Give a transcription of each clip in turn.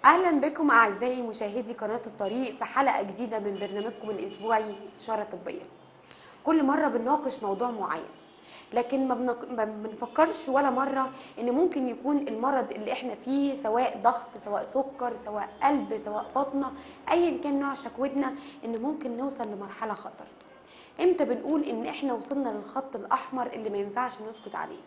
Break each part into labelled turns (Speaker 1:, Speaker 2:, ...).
Speaker 1: اهلا بكم اعزائي مشاهدي قناه الطريق في حلقه جديده من برنامجكم الاسبوعي استشاره طبيه كل مره بنناقش موضوع معين لكن ما بنق- ما بنفكرش ولا مره ان ممكن يكون المرض اللي احنا فيه سواء ضغط سواء سكر سواء قلب سواء بطنه ايا كان نوع شكوتنا ان ممكن نوصل لمرحله خطر امتى بنقول ان احنا وصلنا للخط الاحمر اللي ما ينفعش نسكت عليه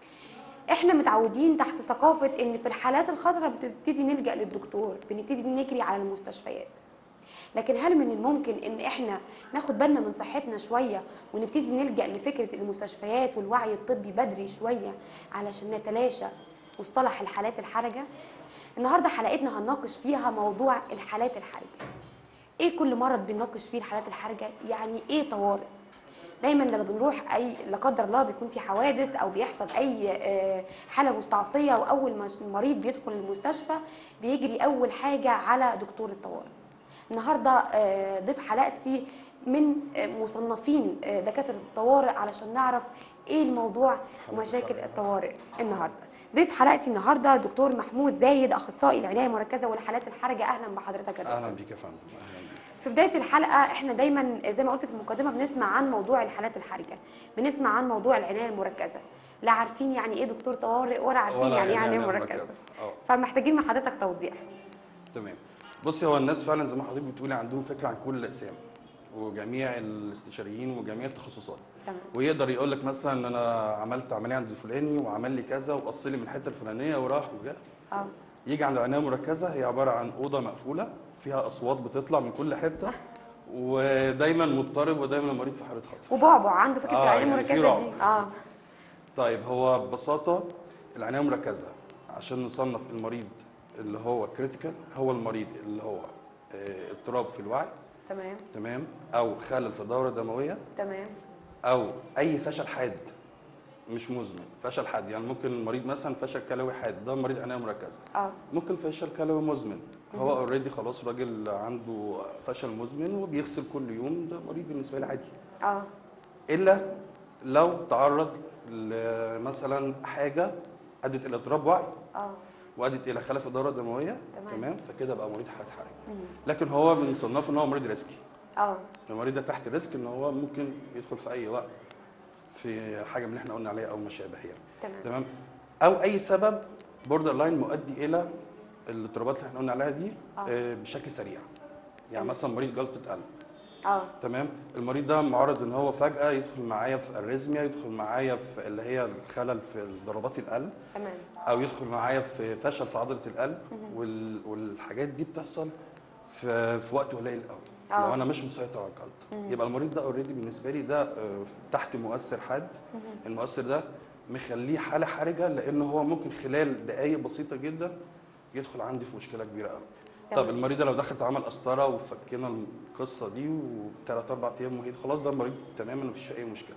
Speaker 1: احنا متعودين تحت ثقافه ان في الحالات الخطره بنبتدي نلجا للدكتور بنبتدي نجري على المستشفيات لكن هل من الممكن ان احنا ناخد بالنا من صحتنا شويه ونبتدي نلجا لفكره المستشفيات والوعي الطبي بدري شويه علشان نتلاشى مصطلح الحالات الحرجه النهارده حلقتنا هنناقش فيها موضوع الحالات الحرجه ايه كل مرض بنناقش فيه الحالات الحرجه يعني ايه طوارئ دايما لما بنروح اي لا قدر الله بيكون في حوادث او بيحصل اي آه، حاله مستعصيه واول ما المريض بيدخل المستشفى بيجري اول حاجه على دكتور الطوارئ النهارده آه، ضيف حلقتي من آه، مصنفين آه، دكاتره الطوارئ علشان نعرف ايه الموضوع ومشاكل الطوارئ النهارده ضيف حلقتي النهارده دكتور محمود زايد اخصائي العنايه المركزه والحالات الحرجه اهلا بحضرتك يا دكتور.
Speaker 2: اهلا بيك يا فندم اهلا بيك
Speaker 1: في بدايه الحلقه احنا دايما زي ما قلت في المقدمه بنسمع عن موضوع الحالات الحرجه بنسمع عن موضوع العنايه المركزه لا عارفين يعني ايه دكتور طوارئ ولا عارفين
Speaker 2: ولا
Speaker 1: يعني ايه
Speaker 2: يعني
Speaker 1: عنايه
Speaker 2: عناية
Speaker 1: مركزه
Speaker 2: مركزة. اه.
Speaker 1: فمحتاجين من حضرتك توضيح
Speaker 2: تمام بصي هو الناس فعلا زي ما حضرتك بتقولي عندهم فكره عن كل الاقسام وجميع الاستشاريين وجميع التخصصات
Speaker 1: تمام
Speaker 2: ويقدر يقول لك مثلا ان انا عملت عمليه عند الفلاني وعمل لي كذا وقص لي من الحته الفلانيه وراح وجاء
Speaker 1: اه
Speaker 2: يجي عند العنايه المركزه هي عباره عن اوضه مقفوله فيها اصوات بتطلع من كل حته ودايما مضطرب ودايما المريض في حاله خطر
Speaker 1: وبعبع عنده فكره
Speaker 2: اه،
Speaker 1: العنايه
Speaker 2: يعني في
Speaker 1: المركزه
Speaker 2: رعب.
Speaker 1: دي اه
Speaker 2: طيب هو ببساطه العنايه المركزه عشان نصنف المريض اللي هو كريتيكال هو المريض اللي هو اه، اضطراب في الوعي
Speaker 1: تمام
Speaker 2: تمام او خلل في الدوره الدمويه
Speaker 1: تمام
Speaker 2: او اي فشل حاد مش مزمن فشل حاد يعني ممكن المريض مثلا فشل كلوي حاد ده مريض عنايه مركزه
Speaker 1: اه
Speaker 2: ممكن فشل كلوي مزمن هو اوريدي خلاص راجل عنده فشل مزمن وبيغسل كل يوم ده مريض بالنسبه لي عادي
Speaker 1: اه
Speaker 2: الا لو تعرض لمثلا حاجه ادت الى اضطراب وعي
Speaker 1: اه
Speaker 2: وادت الى خلل في الدوره الدمويه
Speaker 1: تمام.
Speaker 2: تمام فكده بقى مريض حاله حرجه لكن هو بنصنفه ان هو مريض ريسكي
Speaker 1: اه
Speaker 2: المريض ده تحت ريسك ان هو ممكن يدخل في اي وقت في حاجه من اللي احنا قلنا عليها او ما شابه يعني
Speaker 1: تمام
Speaker 2: تمام او اي سبب بوردر لاين مؤدي الى الاضطرابات اللي احنا قلنا عليها دي
Speaker 1: آه.
Speaker 2: آه، بشكل سريع يعني
Speaker 1: تمام.
Speaker 2: مثلا مريض جلطه قلب
Speaker 1: اه
Speaker 2: تمام المريض ده معرض ان هو فجاه يدخل معايا في اريزميا يدخل معايا في اللي هي الخلل في ضربات القلب
Speaker 1: تمام
Speaker 2: او يدخل معايا في فشل في عضله القلب وال... والحاجات دي بتحصل في, في وقت قليل قوي
Speaker 1: آه.
Speaker 2: لو انا مش مسيطر على الجلطه يبقى المريض ده اوريدي بالنسبه لي ده آه، تحت مؤثر حاد المؤثر ده مخليه حاله حرجه لان هو ممكن خلال دقائق بسيطه جدا يدخل عندي في مشكله كبيره قوي
Speaker 1: تمام.
Speaker 2: طب المريض ده لو دخل عمل قسطره وفكينا القصه دي وثلاث اربع ايام وهي خلاص ده مريض تماما مفيش فيه اي مشكله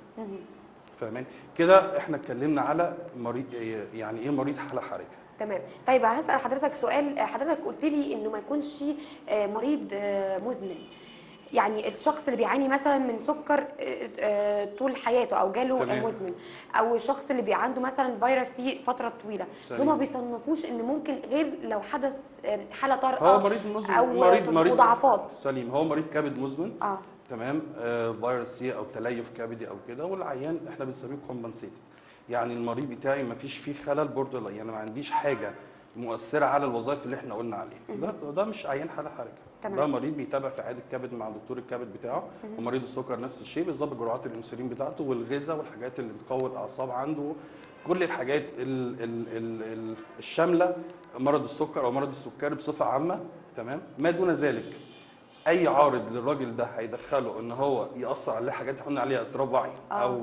Speaker 2: فاهمين كده احنا اتكلمنا على مريض يعني ايه مريض حاله حرجه
Speaker 1: تمام طيب هسال حضرتك سؤال حضرتك قلت لي انه ما يكونش آه، مريض آه، مزمن يعني الشخص اللي بيعاني مثلا من سكر آه، آه، طول حياته او جاله
Speaker 2: تمام.
Speaker 1: مزمن او الشخص اللي بي عنده مثلا فيروس سي فتره طويله دول
Speaker 2: سليم.
Speaker 1: ما بيصنفوش ان ممكن غير لو حدث آه، حاله طارئه
Speaker 2: هو مريض مزمن
Speaker 1: او
Speaker 2: مريض مريض
Speaker 1: مضاعفات
Speaker 2: سليم هو مريض كبد مزمن
Speaker 1: اه
Speaker 2: تمام آه فيروس سي او تليف كبدي او كده والعيان احنا بنسميه كومبنسيتد يعني المريض بتاعي ما فيش فيه خلل بوردر يعني ما عنديش حاجه مؤثره على الوظائف اللي احنا قلنا عليها ده ده مش عيان حاله حرجه
Speaker 1: تمام.
Speaker 2: ده مريض بيتابع في عياده كبد مع دكتور الكبد بتاعه ومريض السكر نفس الشيء بيظبط جرعات الانسولين بتاعته والغذاء والحاجات اللي بتقوي الاعصاب عنده كل الحاجات ال ال ال ال الشامله مرض السكر او مرض السكري بصفه عامه تمام ما دون ذلك اي عارض للراجل ده هيدخله ان هو ياثر عليه حاجات احنا قلنا عليها اضطراب وعي
Speaker 1: آه.
Speaker 2: او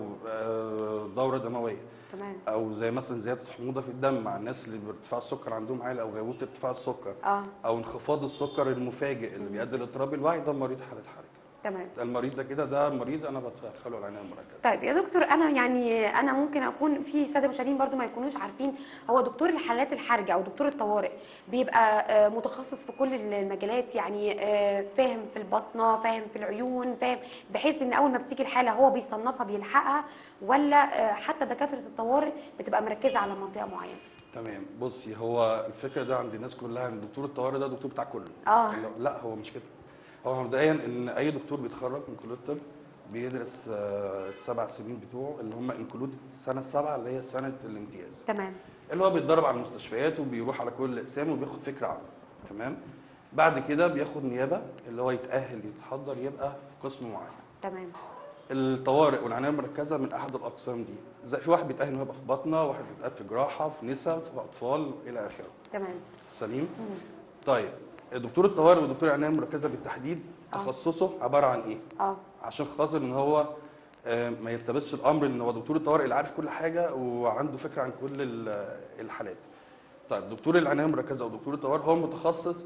Speaker 2: آه، دوره دمويه
Speaker 1: تمام
Speaker 2: او زي مثلا زياده حموضه في الدم مع الناس اللي بارتفاع السكر عندهم عالي او غيبوبه ارتفاع السكر
Speaker 1: اه
Speaker 2: او انخفاض السكر المفاجئ اللي بيؤدي لاضطراب الوعي ده مريض حاله حرجه
Speaker 1: تمام
Speaker 2: المريض ده كده ده مريض انا بدخله العنايه المركزه
Speaker 1: طيب يا دكتور انا يعني انا ممكن اكون في ساده مشاهدين برضو ما يكونوش عارفين هو دكتور الحالات الحرجه او دكتور الطوارئ بيبقى آه، متخصص في كل المجالات يعني آه، فاهم في البطنه فاهم في العيون فاهم بحيث ان اول ما بتيجي الحاله هو بيصنفها بيلحقها ولا آه، حتى دكاتره الطوارئ بتبقى مركزه على منطقه معينه
Speaker 2: تمام بصي هو الفكره ده عند الناس كلها ان دكتور الطوارئ ده دكتور بتاع كله
Speaker 1: اه
Speaker 2: لا- لا هو مش كده هو مبدئيا ان اي دكتور بيتخرج من كليه الطب بيدرس آه، السبع سنين بتوعه اللي هم انكلود السنه السابعه اللي هي سنه الامتياز
Speaker 1: تمام
Speaker 2: اللي هو بيتدرب على المستشفيات وبيروح على كل الاقسام وبياخد فكره عنه تمام بعد كده بياخد نيابه اللي هو يتاهل يتحضر يبقى في قسم معين
Speaker 1: تمام
Speaker 2: الطوارئ والعنايه المركزه من احد الاقسام دي زي في واحد بيتاهل انه يبقى في بطنه واحد بيتاهل في جراحه في نساء في اطفال الى اخره
Speaker 1: تمام
Speaker 2: سليم طيب دكتور الطوارئ ودكتور العنايه المركزه بالتحديد
Speaker 1: آه.
Speaker 2: تخصصه عباره عن ايه
Speaker 1: اه
Speaker 2: عشان خاطر ان هو آه، ما يلتبسش الامر ان هو دكتور الطوارئ اللي عارف كل حاجه وعنده فكره عن كل ال- الحالات طيب دكتور العنايه المركزه او دكتور الطوارئ هو متخصص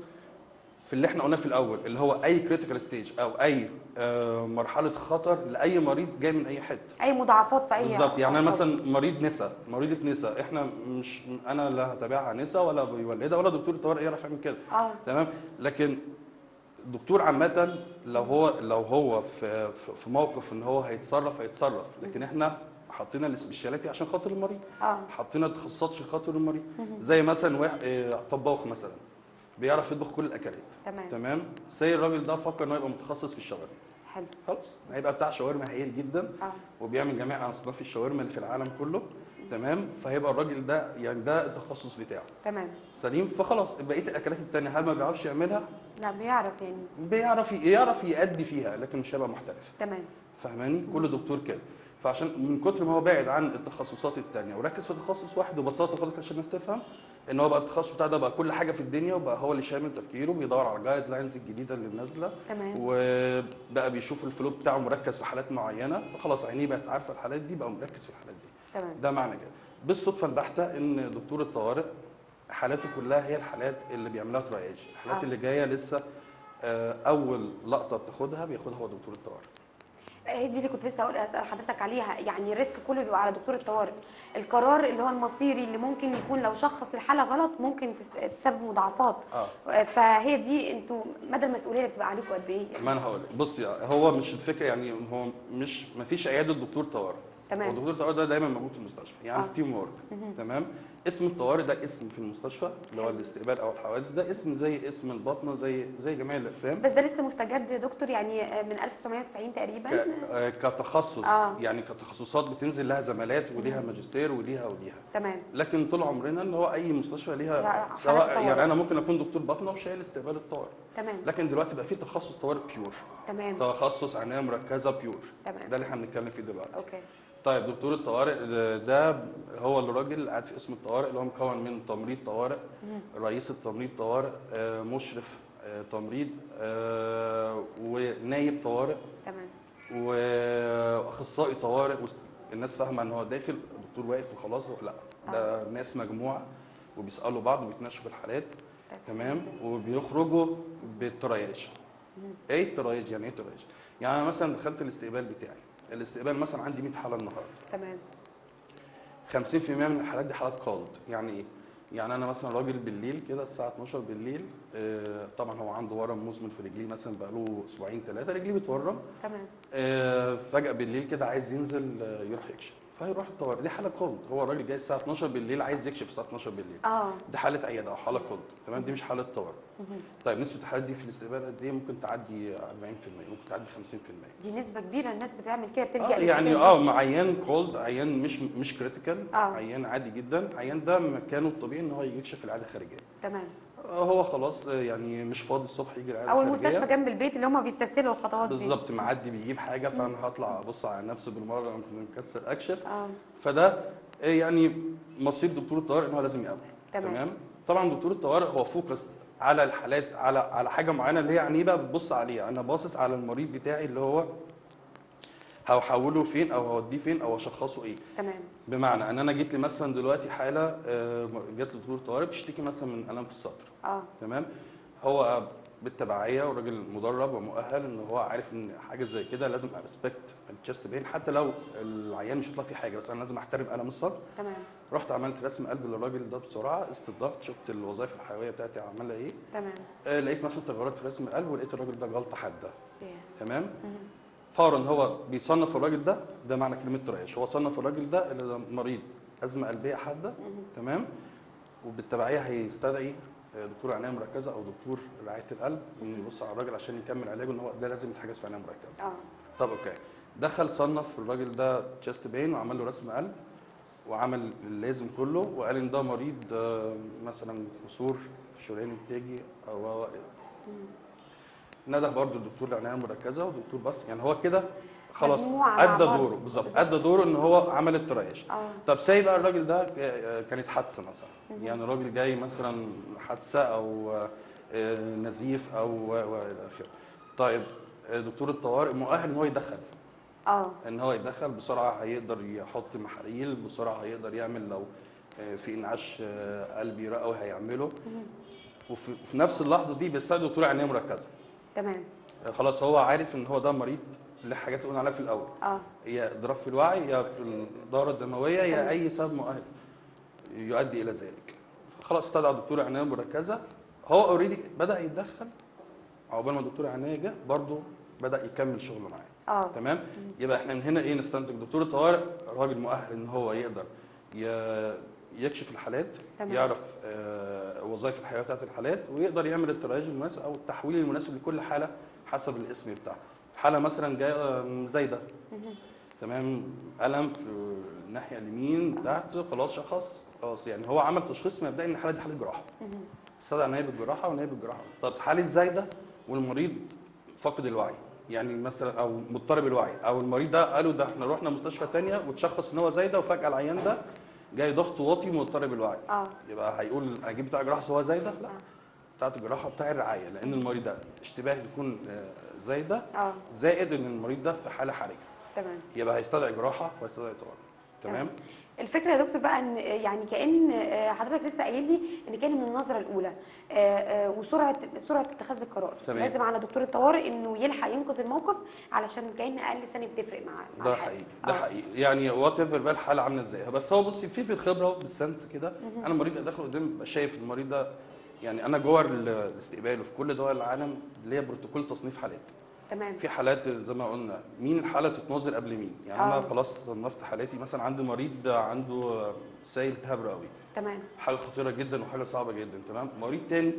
Speaker 2: في اللي احنا قلناه في الاول اللي هو اي كريتيكال ستيج او اي آه، مرحله خطر لاي مريض جاي من اي حته
Speaker 1: اي مضاعفات في اي
Speaker 2: بالظبط يعني انا
Speaker 1: اتفضل.
Speaker 2: مثلا مريض نسا مريضه نسا احنا مش انا لا هتابعها نسا ولا بيولدها ولا دكتور الطوارئ يعرف يعمل كده
Speaker 1: اه
Speaker 2: تمام لكن الدكتور عامة لو هو لو هو في في في موقف ان هو هيتصرف هيتصرف لكن احنا حطينا السبيشاليتي عشان خاطر المريض
Speaker 1: اه
Speaker 2: حطينا تخصصات عشان خاطر المريض زي مثلا واحد آه، طباخ مثلا بيعرف يطبخ كل الاكلات
Speaker 1: تمام
Speaker 2: تمام زي الراجل ده فكر انه يبقى متخصص في الشاورما
Speaker 1: حلو
Speaker 2: خلاص هيبقى بتاع شاورما هايل جدا
Speaker 1: اه
Speaker 2: وبيعمل جميع اصناف الشاورما اللي في العالم كله تمام فهيبقى الراجل ده يعني ده التخصص بتاعه
Speaker 1: تمام
Speaker 2: سليم فخلاص بقيه الاكلات التانية هل ما بيعرفش يعملها
Speaker 1: لا بيعرف يعني
Speaker 2: بيعرف يعرف يأدي فيها لكن مش هيبقى محترف
Speaker 1: تمام
Speaker 2: فاهماني كل دكتور كده فعشان من كتر ما هو بعد عن التخصصات التانية وركز في تخصص واحد ببساطه خالص عشان الناس تفهم ان هو بقى التخصص بتاعه ده بقى كل حاجه في الدنيا وبقى هو اللي شامل تفكيره بيدور على الجايد لاينز الجديده اللي نازله
Speaker 1: تمام
Speaker 2: وبقى بيشوف الفلو بتاعه مركز في حالات معينه فخلاص عينيه بقت عارفه الحالات دي بقى مركز في الحالات دي
Speaker 1: تمام
Speaker 2: ده معنى كده بالصدفه البحته ان دكتور الطوارئ حالاته كلها هي الحالات اللي بيعملها ترياج الحالات
Speaker 1: آه.
Speaker 2: اللي جايه لسه آه، اول لقطه بتاخدها بياخدها هو دكتور الطوارئ
Speaker 1: هي دي اللي كنت لسه هقول اسال حضرتك عليها يعني الريسك كله بيبقى على دكتور الطوارئ القرار اللي هو المصيري اللي ممكن يكون لو شخص الحاله غلط ممكن تس- تسبب مضاعفات
Speaker 2: اه
Speaker 1: فهي دي انتوا مدى المسؤوليه اللي بتبقى عليكم قد ايه يعني
Speaker 2: ما انا هقول لك بصي هو مش الفكره يعني هو مش ما فيش عياده دكتور طوارئ هو
Speaker 1: تمام
Speaker 2: دكتور الطوارئ ده دايما موجود في المستشفى يعني
Speaker 1: آه.
Speaker 2: في تيم وورك تمام اسم الطوارئ ده اسم في المستشفى اللي هو الاستقبال او الحوادث ده اسم زي اسم البطنه زي زي جميع الاقسام
Speaker 1: بس ده لسه مستجد يا دكتور يعني من 1990
Speaker 2: ك-
Speaker 1: تقريبا
Speaker 2: آه، كتخصص
Speaker 1: آه.
Speaker 2: يعني كتخصصات بتنزل لها زمالات وليها ماجستير وليها وليها
Speaker 1: تمام
Speaker 2: لكن طول عمرنا ان هو اي مستشفى
Speaker 1: لا،
Speaker 2: ليها
Speaker 1: حالات
Speaker 2: سواء
Speaker 1: طوارئ.
Speaker 2: يعني انا ممكن اكون دكتور بطنه وشايل استقبال الطوارئ
Speaker 1: تمام
Speaker 2: لكن دلوقتي بقى في تخصص طوارئ بيور
Speaker 1: تمام
Speaker 2: تخصص عنايه مركزه بيور
Speaker 1: تمام
Speaker 2: ده اللي احنا بنتكلم فيه دلوقتي
Speaker 1: اوكي
Speaker 2: طيب دكتور الطوارئ ده- ده هو الراجل اللي قاعد في اسم الطوارئ اللي هو مكون من تمريض طوارئ رئيس التمريض طوارئ آه، مشرف آه، تمريض آه، ونايب طوارئ
Speaker 1: تمام
Speaker 2: واخصائي طوارئ وس- الناس فاهمه ان هو داخل الدكتور واقف وخلاص لا ده ناس مجموعه وبيسالوا بعض وبيتناقشوا في الحالات تمام وبيخرجوا بالترياج ايه الترياج يعني ايه ترياج يعني انا مثلا دخلت الاستقبال بتاعي الاستقبال مثلا عندي 100 حاله النهارده
Speaker 1: تمام
Speaker 2: 50% من الحالات دي حالات قالب يعني ايه يعني انا مثلا راجل بالليل كده الساعه 12 بالليل آه، طبعا هو عنده ورم مزمن في رجليه مثلا بقاله اسبوعين ثلاثه رجليه بتورم
Speaker 1: تمام
Speaker 2: آه، فجاه بالليل كده عايز ينزل آه، يروح يكشف فيروح الطوارئ دي حاله قلب هو الراجل جاي الساعه 12 بالليل عايز يكشف الساعه 12 بالليل
Speaker 1: اه
Speaker 2: دي حاله عياده او حاله قلب تمام دي مش حاله طوارئ
Speaker 1: مهم.
Speaker 2: طيب نسبه الحالات دي في الاستقبال قد ايه ممكن تعدي 40% ممكن تعدي 50%
Speaker 1: دي نسبه كبيره الناس بتعمل كده بتلجا
Speaker 2: آه يعني
Speaker 1: للحكاية دي.
Speaker 2: اه مع عيان كولد عيان مش مش كريتيكال
Speaker 1: آه.
Speaker 2: عيان عادي جدا عيان ده مكانه الطبيعي ان هو يكشف العاده الخارجيه
Speaker 1: تمام
Speaker 2: آه هو خلاص آه، يعني مش فاضي الصبح يجي العياده
Speaker 1: او
Speaker 2: الخارجية.
Speaker 1: المستشفى جنب البيت اللي هم بيستسهلوا الخطوات دي
Speaker 2: بالظبط معدي بيجيب حاجه فانا هطلع ابص على نفسي بالمره انا كنت مكسر اكشف
Speaker 1: اه
Speaker 2: فده آه، يعني مصير دكتور الطوارئ ان هو لازم يقابله
Speaker 1: تمام.
Speaker 2: تمام طبعا دكتور الطوارئ هو فوكس على الحالات على على حاجه معينه اللي هي يعني بقى بتبص عليها انا باصص على المريض بتاعي اللي هو هحوله فين او هوديه فين او اشخصه ايه
Speaker 1: تمام
Speaker 2: بمعنى ان انا جيت لي مثلا دلوقتي حاله آه، جات لدكتور طوارئ بتشتكي مثلا من الم في الصدر
Speaker 1: اه
Speaker 2: تمام هو بالتبعيه وراجل مدرب ومؤهل ان هو عارف ان حاجه زي كده لازم اسبكت التشست بين حتى لو العيان مش هيطلع فيه حاجه بس انا لازم احترم الم الصدر
Speaker 1: تمام
Speaker 2: رحت عملت رسم قلب للراجل ده بسرعه قست الضغط شفت الوظائف الحيويه بتاعتي عماله ايه
Speaker 1: تمام
Speaker 2: آه لقيت مثلا تغيرات في رسم القلب ولقيت الراجل ده جلطه حاده
Speaker 1: Yeah.
Speaker 2: تمام
Speaker 1: مهم.
Speaker 2: فورا هو بيصنف الراجل ده ده معنى كلمه تريش هو صنف الراجل ده اللي ده مريض ازمه قلبيه حاده
Speaker 1: مهم.
Speaker 2: تمام وبالتبعيه هيستدعي آه، دكتور عنايه مركزه او دكتور رعايه القلب انه يبص على الراجل عشان يكمل علاجه ان هو ده لازم يتحجز في عنايه مركزه
Speaker 1: اه
Speaker 2: طب اوكي دخل صنف الراجل ده تشيست بين وعمل له رسم قلب وعمل اللازم كله وقال ان ده مريض آه، مثلا كسور في الشريان التاجي او أو- نده برضه الدكتور العنايه المركزه ودكتور بس يعني هو كده خلاص
Speaker 1: مجموعة مع
Speaker 2: ادى
Speaker 1: بعض.
Speaker 2: دوره بالظبط
Speaker 1: بالظبط.
Speaker 2: ادى دوره ان هو عمل التريش
Speaker 1: اه
Speaker 2: طب ساي بقى الراجل ده آه، كانت حادثه مثلا يعني راجل جاي مثلا حادثه او آه، نزيف او و- والى اخره طيب آه، دكتور الطوارئ مؤهل ان هو يدخل
Speaker 1: اه
Speaker 2: ان هو يدخل بسرعه هيقدر يحط محاليل بسرعه هيقدر يعمل لو آه، في انعاش آه، قلبي رئوي هيعمله وفي في نفس اللحظه دي بيستدعي دكتور عنايه مركزه
Speaker 1: تمام
Speaker 2: آه، خلاص هو عارف ان هو ده مريض اللي حاجات اللي قلنا عليها في الاول
Speaker 1: اه
Speaker 2: يا اضراب في الوعي يا في الدوره الدمويه
Speaker 1: تمام.
Speaker 2: يا اي سبب مؤهل يؤدي الى ذلك خلاص استدعى دكتور عنايه مركزه هو اوريدي بدا يتدخل عقبال ما الدكتور عنايه جه برضه بدا يكمل شغله معاه
Speaker 1: اه
Speaker 2: تمام يبقى احنا من هنا ايه نستنتج دكتور الطوارئ راجل مؤهل ان هو يقدر ي- يكشف الحالات
Speaker 1: تمام.
Speaker 2: يعرف آه، وظائف الحياه بتاعت الحالات ويقدر يعمل الترياج المناسب او التحويل المناسب لكل حاله حسب الاسم بتاعها حاله مثلا جايه زايده تمام الم في الناحيه اليمين بتاعته خلاص شخص خلاص يعني هو عمل تشخيص مبدئي ان الحاله دي حاله جراحه استدعى نائب الجراحه ونائب الجراحه طب حاله زايده والمريض فاقد الوعي يعني مثلا او مضطرب الوعي او المريض ده قالوا ده احنا رحنا مستشفى تانية وتشخص ان هو زايده وفجاه العيان ده جاي ضغط واطي ومضطرب الوعي
Speaker 1: اه
Speaker 2: يبقى هيقول اجيب بتاع جراحه هو زايده لا
Speaker 1: آه.
Speaker 2: بتاعت الجراحه بتاع الرعايه لان المريض ده اشتباه يكون آه، زايده
Speaker 1: اه
Speaker 2: زائد ان المريض ده في حاله حرجه
Speaker 1: تمام
Speaker 2: يبقى هيستدعي جراحه وهيستدعي طوارئ تمام
Speaker 1: الفكره يا دكتور بقى ان يعني كان آه، حضرتك لسه قايل لي ان كان من النظره الاولى آه، آه، وسرعه سرعه اتخاذ القرار
Speaker 2: تمام.
Speaker 1: لازم على دكتور الطوارئ انه يلحق ينقذ الموقف علشان كان اقل ثانيه بتفرق مع مع
Speaker 2: ده
Speaker 1: الحالة.
Speaker 2: حقيقي ده
Speaker 1: آه.
Speaker 2: حقيقي يعني وات ايفر بقى الحاله عامله ازاي بس هو بصي في في الخبره بالسنس كده انا المريض ده داخل قدام ببقى شايف المريض ده يعني انا جوه ال- الاستقبال وفي كل دول العالم ليا بروتوكول تصنيف حالات
Speaker 1: تمام
Speaker 2: في حالات زي ما قلنا مين الحاله تتناظر قبل مين يعني انا
Speaker 1: آه.
Speaker 2: خلاص صنفت حالاتي مثلا عندي مريض عنده سائل التهاب رئوي
Speaker 1: تمام
Speaker 2: حاجه خطيره جدا وحاجه صعبه جدا تمام مريض تاني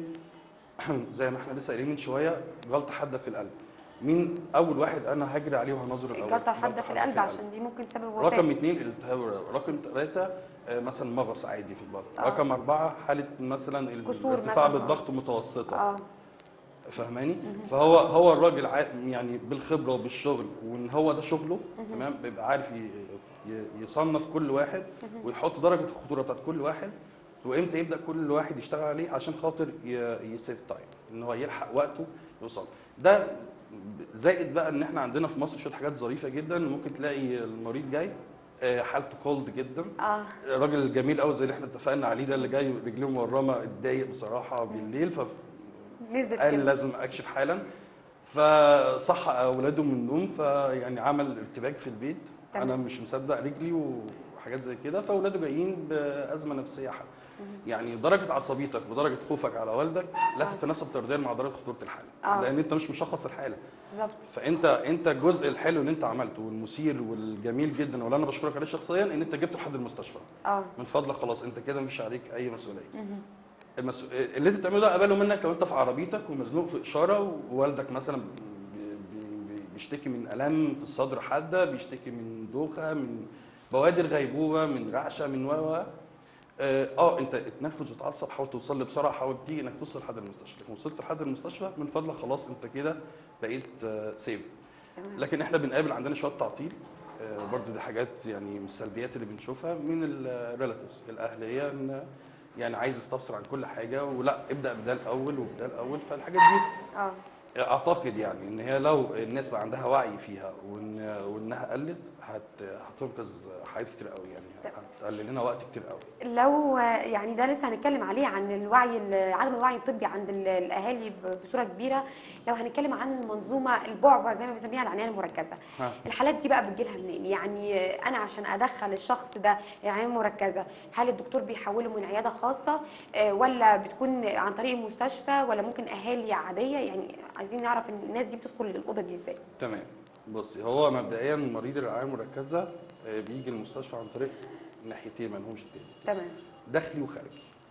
Speaker 2: زي ما احنا لسه قايلين من شويه جلطه حاده في القلب مين اول واحد انا هجري عليه وهنظره الاول
Speaker 1: الجلطه الحاده في القلب عشان دي ممكن تسبب وفاه
Speaker 2: رقم اثنين الالتهاب الرئوي رقم ثلاثة آه، مثلا مغص عادي في البطن
Speaker 1: آه.
Speaker 2: رقم أربعة حالة مثلا
Speaker 1: كسور
Speaker 2: الارتفاع
Speaker 1: مثلاً.
Speaker 2: بالضغط متوسطة
Speaker 1: اه
Speaker 2: فاهماني فهو هو الراجل عا- يعني بالخبرة وبالشغل وان هو ده شغله تمام بيبقى عارف ي- ي- يصنف كل واحد ويحط درجة الخطورة بتاعت كل واحد وامتى يبدا كل واحد يشتغل عليه عشان خاطر ي- يسيف تايم ان هو يلحق وقته يوصل ده زائد بقى ان احنا عندنا في مصر شويه حاجات ظريفه جدا ممكن تلاقي المريض جاي آه، حالته كولد جدا
Speaker 1: اه
Speaker 2: الراجل جميل قوي زي اللي احنا اتفقنا عليه ده اللي جاي رجليه مورمه اتضايق بصراحه بالليل فقال
Speaker 1: نزلت كده
Speaker 2: لازم اكشف حالا فصح اولاده من النوم فيعني عمل ارتباك في البيت
Speaker 1: تمام.
Speaker 2: انا مش مصدق رجلي وحاجات زي كده فاولاده جايين بازمه نفسيه حاله يعني درجه عصبيتك ودرجه خوفك على والدك لا
Speaker 1: آه.
Speaker 2: تتناسب طرديا مع درجه خطوره الحاله
Speaker 1: آه.
Speaker 2: لان انت مش مشخص الحاله
Speaker 1: بالظبط
Speaker 2: فانت انت الجزء الحلو اللي انت عملته والمثير والجميل جدا واللي انا بشكرك عليه شخصيا ان انت جبته لحد المستشفى
Speaker 1: اه
Speaker 2: من فضلك خلاص انت كده مفيش عليك اي مسؤوليه المسؤ... اللي انت بتعمله ده قبله منك لو انت في عربيتك ومزنوق في اشاره ووالدك مثلا بي- بي- بي- بيشتكي من الام في الصدر حاده بيشتكي من دوخه من بوادر غيبوبه من رعشه من و و اه آه، انت اتنرفز وتعصب حاول توصل لي بسرعه حاول تيجي انك توصل لحد المستشفى لكن وصلت لحد المستشفى من فضلك خلاص انت كده بقيت آه، سيف
Speaker 1: تمام
Speaker 2: لكن احنا بنقابل عندنا شويه تعطيل آه، برضو دي حاجات يعني من السلبيات اللي بنشوفها من الريلاتيفز الاهل هي ان يعني عايز يستفسر عن كل حاجه ولا ابدا بده الاول وبده الاول فالحاجات دي
Speaker 1: اه
Speaker 2: اعتقد يعني ان هي لو الناس بقى عندها وعي فيها وان وانها قلت هت هتنقذ حاجات كتير قوي يعني هتقلل لنا وقت كتير قوي
Speaker 1: لو يعني ده لسه هنتكلم عليه عن الوعي ال- عدم الوعي الطبي عند ال- الاهالي ب- بصوره كبيره لو هنتكلم عن المنظومه البعبع زي ما بنسميها العنايه المركزه
Speaker 2: ها.
Speaker 1: الحالات دي بقى بتجيلها منين يعني انا عشان ادخل الشخص ده العنايه المركزه هل الدكتور بيحوله من عياده خاصه آه، ولا بتكون عن طريق المستشفى ولا ممكن اهالي عاديه يعني عايزين نعرف إن الناس دي بتدخل الاوضه دي ازاي
Speaker 2: تمام بصي هو مبدئيا مريض الرعايه المركزه آه، بيجي المستشفى عن طريق ناحيتين ما لهمش تاني
Speaker 1: تمام
Speaker 2: داخلي وخارجي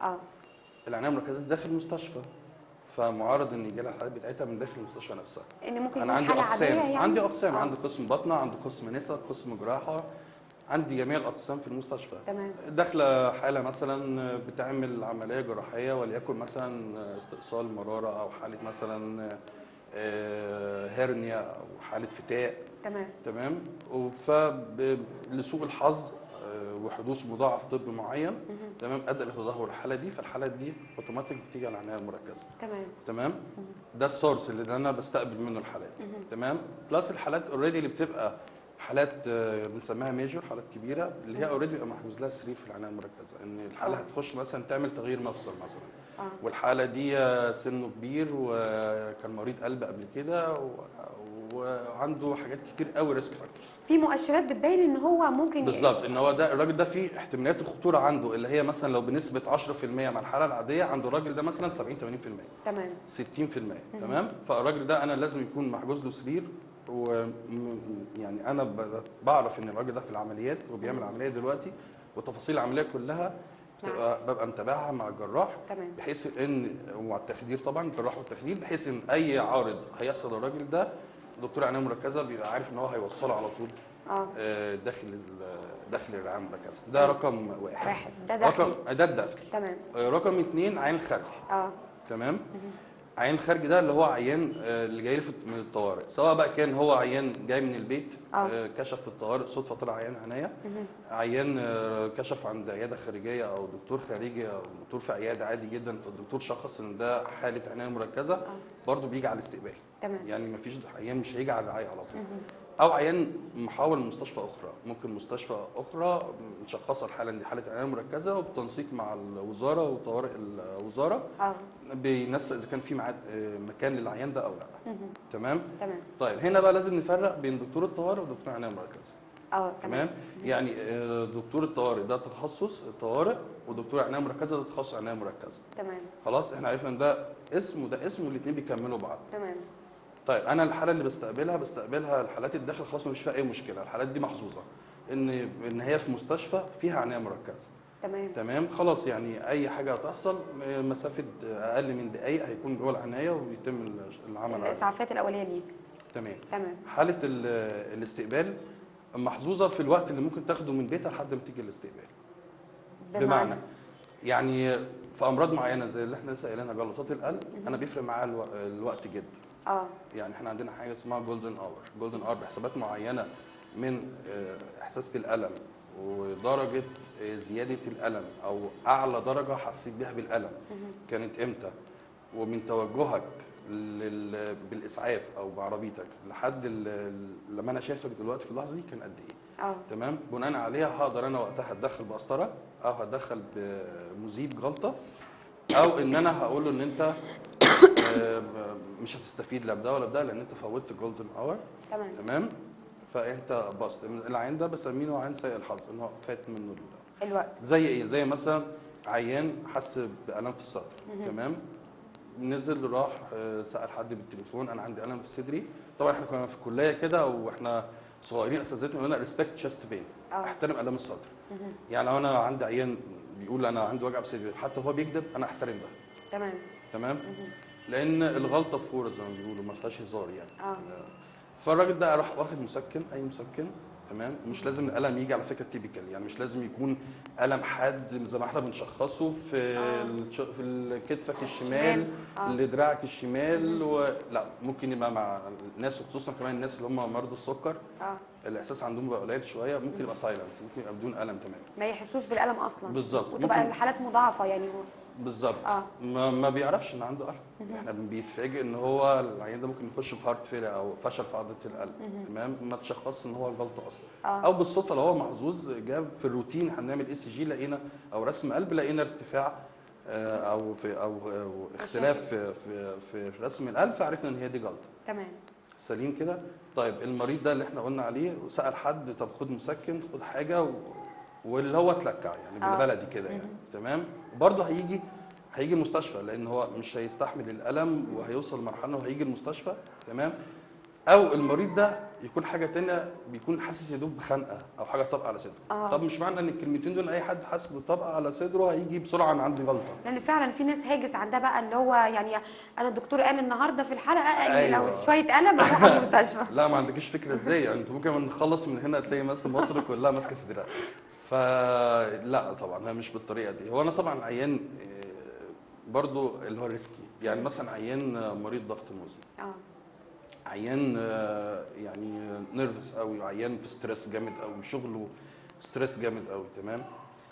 Speaker 1: اه
Speaker 2: العنايه المركزه داخل المستشفى فمعرض ان يجي لها الحالات بتاعتها من داخل المستشفى نفسها
Speaker 1: ان ممكن
Speaker 2: انا
Speaker 1: يكون
Speaker 2: عندي
Speaker 1: حاله عاديه
Speaker 2: اقسام
Speaker 1: يعني
Speaker 2: عندي اقسام
Speaker 1: آه.
Speaker 2: عندي قسم بطنه عندي قسم نساء قسم جراحه عندي جميع الاقسام في المستشفى
Speaker 1: تمام
Speaker 2: داخله حاله مثلا بتعمل عمليه جراحيه وليكن مثلا استئصال مراره او حاله مثلا آه، هرنيا او حاله فتاء
Speaker 1: تمام
Speaker 2: تمام فلسوء الحظ آه، وحدوث مضاعف طبي معين تمام ادى لتدهور الحاله دي فالحاله دي اوتوماتيك بتيجي على العنايه المركزه
Speaker 1: تمام
Speaker 2: تمام ده السورس اللي انا بستقبل منه الحالات تمام بلس الحالات اوريدي اللي بتبقى حالات آه، بنسميها ميجور حالات كبيره اللي هي اوريدي بيبقى محجوز لها سرير في العنايه المركزه ان الحاله
Speaker 1: آه.
Speaker 2: هتخش مثلا تعمل تغيير مفصل مثلا
Speaker 1: اه
Speaker 2: والحاله دي آه، سنه كبير وكان مريض قلب قبل كده و- وعنده حاجات كتير قوي ريسك فاكتورز
Speaker 1: في مؤشرات بتبين ان هو ممكن ي-
Speaker 2: بالظبط ان هو ده الراجل ده فيه احتمالات الخطوره عنده اللي هي مثلا لو بنسبه 10% مع الحاله العاديه عند الراجل ده مثلا 70 80%
Speaker 1: تمام
Speaker 2: 60% تمام فالراجل ده انا لازم يكون محجوز له سرير و يعني انا ب- بعرف ان الراجل ده في العمليات وبيعمل عمليه دلوقتي وتفاصيل العمليه كلها بتبقى ببقى متابعها مع الجراح
Speaker 1: تمام
Speaker 2: بحيث ان ومع التخدير طبعا الجراح والتخدير بحيث ان اي عارض هيحصل للراجل ده دكتور عنايه مركزه بيبقى عارف ان هو هيوصله على طول
Speaker 1: اه
Speaker 2: آه، داخل ال- داخل الرعايه المركزه ده رقم واحد
Speaker 1: واحد ده داخلي
Speaker 2: رقم ده الداخلي
Speaker 1: تمام
Speaker 2: آه، رقم اثنين عين الخارجي
Speaker 1: اه
Speaker 2: تمام عيان الخارجي ده اللي هو عيان آه، اللي جاي لي في- من الطوارئ سواء بقى كان هو عيان جاي من البيت
Speaker 1: آه.
Speaker 2: آه، كشف في الطوارئ صدفه طلع عيان عنايه عيان آه، كشف عند عياده خارجيه او دكتور خارجي او دكتور في عياده عادي جدا فالدكتور شخص ان ده حاله عنايه مركزه برضه بيجي على الاستقبال
Speaker 1: تمام
Speaker 2: يعني ما فيش عيان مش هيجي على الرعايه على طول او عيان محول لمستشفى اخرى ممكن مستشفى اخرى مشخصه الحاله دي حاله عنايه مركزه وبتنسيق مع الوزاره وطوارئ الوزاره
Speaker 1: اه
Speaker 2: بينسق اذا كان في ميعاد آه، مكان للعيان ده او لا تمام
Speaker 1: تمام
Speaker 2: طيب هنا بقى لازم نفرق بين دكتور الطوارئ ودكتور العنايه المركزه
Speaker 1: اه
Speaker 2: تمام يعني آه، دكتور الطوارئ ده تخصص الطوارئ ودكتور العنايه المركزه ده تخصص عنايه مركزه
Speaker 1: تمام
Speaker 2: خلاص احنا عرفنا ان ده اسم وده اسم والاثنين بيكملوا بعض
Speaker 1: تمام
Speaker 2: طيب انا الحاله اللي بستقبلها بستقبلها الحالات الداخل خلاص مفيش فيها اي مشكله الحالات دي محظوظه ان ان هي في مستشفى فيها عنايه مركزه
Speaker 1: تمام
Speaker 2: تمام خلاص يعني اي حاجه هتحصل م- مسافه اقل من دقائق هيكون جوه العنايه وبيتم ال- العمل عليه
Speaker 1: الاسعافات الاوليه ليه
Speaker 2: تمام
Speaker 1: تمام
Speaker 2: حاله ال- الاستقبال محظوظه في الوقت اللي ممكن تاخده من بيتها لحد ما تيجي الاستقبال بمعنى يعني في امراض معينه زي اللي احنا لسه قايلينها جلطات القلب انا بيفرق معايا الو- الوقت جدا
Speaker 1: اه
Speaker 2: يعني احنا عندنا حاجه اسمها جولدن اور جولدن اور بحسابات معينه من آه، احساس بالالم ودرجه آه، زياده الالم او اعلى درجه حسيت بيها بالالم كانت امتى ومن توجهك لل... بالاسعاف او بعربيتك لحد ال... لما انا شايفك دلوقتي في اللحظه دي كان قد ايه
Speaker 1: اه
Speaker 2: تمام بناء عليها هقدر انا وقتها اتدخل بقسطره او هتدخل بمذيب جلطه او ان انا هقول له ان انت آه، مش هتستفيد لا بده ولا بده لان انت فوتت جولدن اور
Speaker 1: تمام
Speaker 2: تمام فانت بسط العين ده بسميه عين سيء الحظ ان هو فات منه ال-
Speaker 1: الوقت
Speaker 2: زي ايه زي مثلا عيان حس بالم في الصدر تمام نزل راح آه، سال حد بالتليفون انا عندي الم في صدري طبعا احنا كنا في الكليه كده واحنا صغيرين اساتذتنا يقولوا لنا ريسبكت تشست بين
Speaker 1: اه
Speaker 2: احترم الام الصدر يعني لو انا عندي عيان بيقول انا عندي وجع في صدري حتى هو بيكذب انا احترم ده
Speaker 1: تمام
Speaker 2: تمام لان الغلطه فوره زي ما بيقولوا ما فيهاش هزار يعني
Speaker 1: اه
Speaker 2: فالراجل ده راح واخد مسكن اي مسكن تمام مش لازم الالم يجي على فكره تيبيكال يعني مش لازم يكون الم حاد زي ما احنا بنشخصه في
Speaker 1: آه.
Speaker 2: الش- في كتفك الشمال
Speaker 1: الشمال. آه.
Speaker 2: لدراعك الشمال و... لا ممكن يبقى مع الناس وخصوصا كمان الناس اللي هم مرضى السكر
Speaker 1: اه
Speaker 2: الاحساس عندهم بيبقى قليل شويه ممكن يبقى سايلنت ممكن يبقى بدون الم تماما
Speaker 1: ما يحسوش بالالم اصلا
Speaker 2: بالظبط.
Speaker 1: وتبقى
Speaker 2: ممكن-
Speaker 1: الحالات مضاعفه يعني هو
Speaker 2: بالظبط
Speaker 1: اه
Speaker 2: ما, ما بيعرفش ان عنده الم احنا بيتفاجئ ان هو العيان ده ممكن يخش في هارت فيلر او فشل في عضله القلب تمام ما تشخصش ان هو الجلطه اصلا
Speaker 1: اه
Speaker 2: او بالصدفه لو هو محظوظ جاب في الروتين هنعمل اي سي جي لقينا او رسم قلب لقينا ارتفاع آه، او في او أو اختلاف في في في في رسم القلب فعرفنا ان هي دي جلطه
Speaker 1: تمام
Speaker 2: سليم كده طيب المريض ده اللي احنا قلنا عليه سال حد طب خد مسكن خد حاجه و... واللي هو اتلكع يعني
Speaker 1: آه.
Speaker 2: بالبلدي كده يعني تمام برضه هيجي هيجي المستشفى لان هو مش هيستحمل الالم وهيوصل لمرحله انه هيجي المستشفى تمام او المريض ده يكون حاجه تانية بيكون حاسس يا دوب بخنقه او حاجه طابقه على صدره
Speaker 1: آه.
Speaker 2: طب مش معنى ان الكلمتين دول اي حد حاسس بطبقه على صدره هيجي بسرعه انا عندي غلطه
Speaker 1: لان فعلا في ناس هاجس عندها بقى اللي هو يعني انا الدكتور قال النهارده في الحلقه يعني لو
Speaker 2: أيوة.
Speaker 1: شويه قلم اروح على المستشفى
Speaker 2: لا ما عندكش فكره ازاي يعني انت ممكن نخلص من هنا تلاقي مثلا مصر كلها ماسكه صدرها فلا طبعا هي مش بالطريقه دي هو انا طبعا عيان آه، برضو اللي هو ريسكي يعني مثلا عيان آه، مريض ضغط مزمن
Speaker 1: اه
Speaker 2: عيان آه، يعني نيرفس قوي وعيان في ستريس جامد قوي شغله ستريس جامد قوي تمام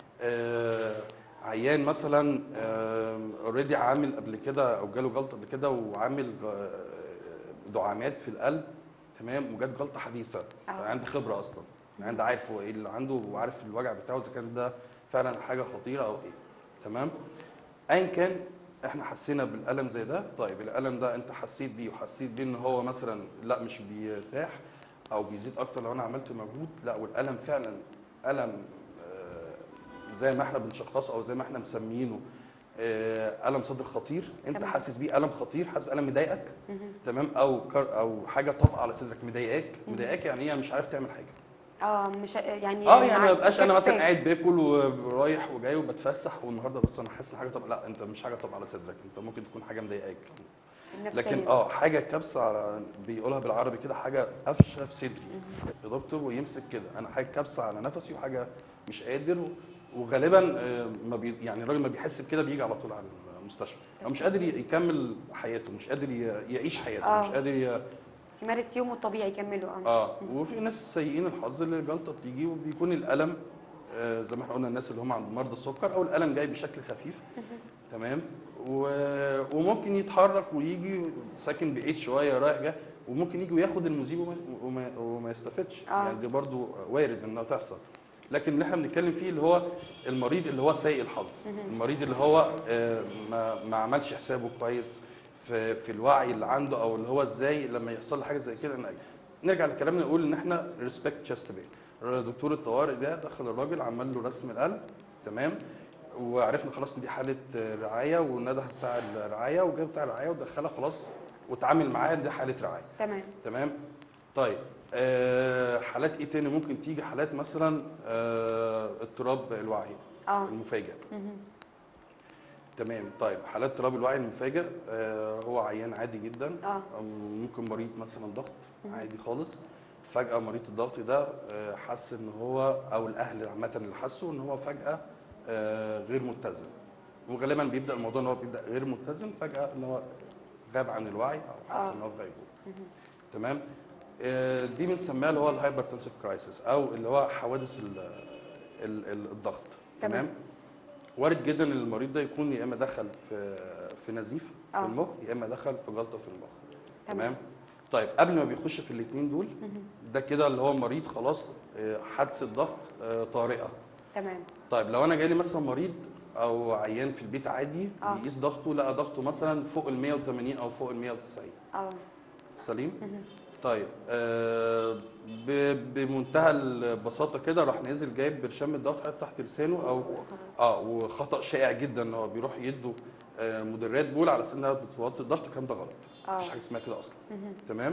Speaker 2: آه، عيان مثلا اوريدي عامل قبل كده او جاله جلطه قبل كده وعامل آه، دعامات في القلب تمام وجات جلطه حديثه
Speaker 1: آه.
Speaker 2: عندي خبره اصلا عندي عارف هو ايه اللي عنده وعارف الوجع بتاعه اذا كان ده فعلا حاجه خطيره او ايه تمام ايا كان احنا حسينا بالالم زي ده طيب الالم ده انت حسيت بيه وحسيت بيه ان هو مثلا لا مش بيرتاح او بيزيد اكتر لو انا عملت مجهود لا والالم فعلا الم آه، زي ما احنا بنشخصه او زي ما احنا مسمينه آه، الم صدر خطير انت
Speaker 1: تمام.
Speaker 2: حاسس بيه الم خطير حاسس بالم مضايقك تمام او كر او حاجه طابقه على صدرك مضايقاك مضايقاك يعني ايه مش عارف تعمل حاجه
Speaker 1: اه مش يعني
Speaker 2: اه يعني
Speaker 1: مع-
Speaker 2: ما بقاش انا مثلا
Speaker 1: كتفك.
Speaker 2: قاعد باكل ورايح وجاي وبتفسح والنهارده بس انا حاسس ان حاجه طب لا انت مش حاجه طب على صدرك انت ممكن تكون حاجه مضايقاك
Speaker 1: النفسية.
Speaker 2: لكن اه حاجه كبسه على بيقولها بالعربي كده حاجه قفشه في صدري يا دكتور ويمسك كده انا حاجه كبسه على نفسي وحاجه مش قادر و- وغالبا آه، ما بي يعني الراجل ما بيحس بكده بيجي على طول على المستشفى او مش قادر ي- يكمل حياته مش قادر ي- يعيش حياته
Speaker 1: آه.
Speaker 2: مش قادر ي...
Speaker 1: يمارس يومه الطبيعي يكمله اه
Speaker 2: اه وفي ناس سيئين الحظ اللي الجلطه بتيجي وبيكون الالم آه زي ما احنا قلنا الناس اللي هم عند مرضى السكر او الالم جاي بشكل خفيف تمام و... وممكن يتحرك ويجي ساكن بعيد شويه رايح جاي وممكن يجي وياخد المذيب وما, وما, وما يستفدش
Speaker 1: آه.
Speaker 2: يعني دي برضو وارد انها تحصل لكن اللي احنا بنتكلم فيه اللي هو المريض اللي هو سيء الحظ المريض اللي هو آه، ما, ما عملش حسابه كويس في في الوعي اللي عنده او اللي هو ازاي لما يحصل له حاجه زي كده إن- نرجع لكلامنا نقول ان احنا ريسبكت تشست بين دكتور الطوارئ ده دخل الراجل عمل له رسم القلب تمام وعرفنا خلاص ان دي حاله آه، رعايه والنده بتاع الرعايه وجاب بتاع الرعايه ودخلها خلاص واتعامل معاه إن دي حاله رعايه
Speaker 1: تمام
Speaker 2: تمام طيب آه حالات ايه تاني ممكن تيجي حالات مثلا آه اضطراب الوعي
Speaker 1: اه
Speaker 2: المفاجئ تمام طيب حالات اضطراب الوعي المفاجئ آه هو عيان عادي جدا
Speaker 1: اه
Speaker 2: أو ممكن مريض مثلا ضغط عادي خالص فجأة مريض الضغط ده آه، حس ان هو او الاهل عامة اللي حسوا ان هو فجأة آه، غير متزن وغالبا بيبدأ الموضوع ان هو بيبدأ غير متزن فجأة ان هو غاب عن الوعي او حس
Speaker 1: آه.
Speaker 2: ان هو في غيبوبة تمام آه، دي بنسميها اللي هو الهايبرتنسيف كرايسيس او اللي هو حوادث ال- ال- ال- الضغط
Speaker 1: تمام.
Speaker 2: تمام وارد جدا ان المريض ده يكون يا اما دخل في في نزيف في
Speaker 1: آه.
Speaker 2: المخ يا اما دخل في جلطه في المخ
Speaker 1: تمام.
Speaker 2: تمام طيب قبل ما بيخش في الاثنين دول ده كده اللي هو مريض خلاص آه، حادثه ضغط آه، طارئه
Speaker 1: تمام
Speaker 2: طيب لو انا جاي لي مثلا مريض او عيان في البيت عادي
Speaker 1: آه.
Speaker 2: بيقيس ضغطه لقى ضغطه مثلا فوق ال 180 او فوق ال 190
Speaker 1: اه
Speaker 2: سليم طيب آه ب- بمنتهى البساطه كده راح نازل جايب برشام الضغط حاطط تحت لسانه او
Speaker 1: وخلاص.
Speaker 2: اه وخطا شائع جدا ان هو بيروح يدوا آه مدرات بول على اساس انها بتوطي الضغط الكلام ده غلط
Speaker 1: آه.
Speaker 2: مفيش حاجه اسمها كده اصلا تمام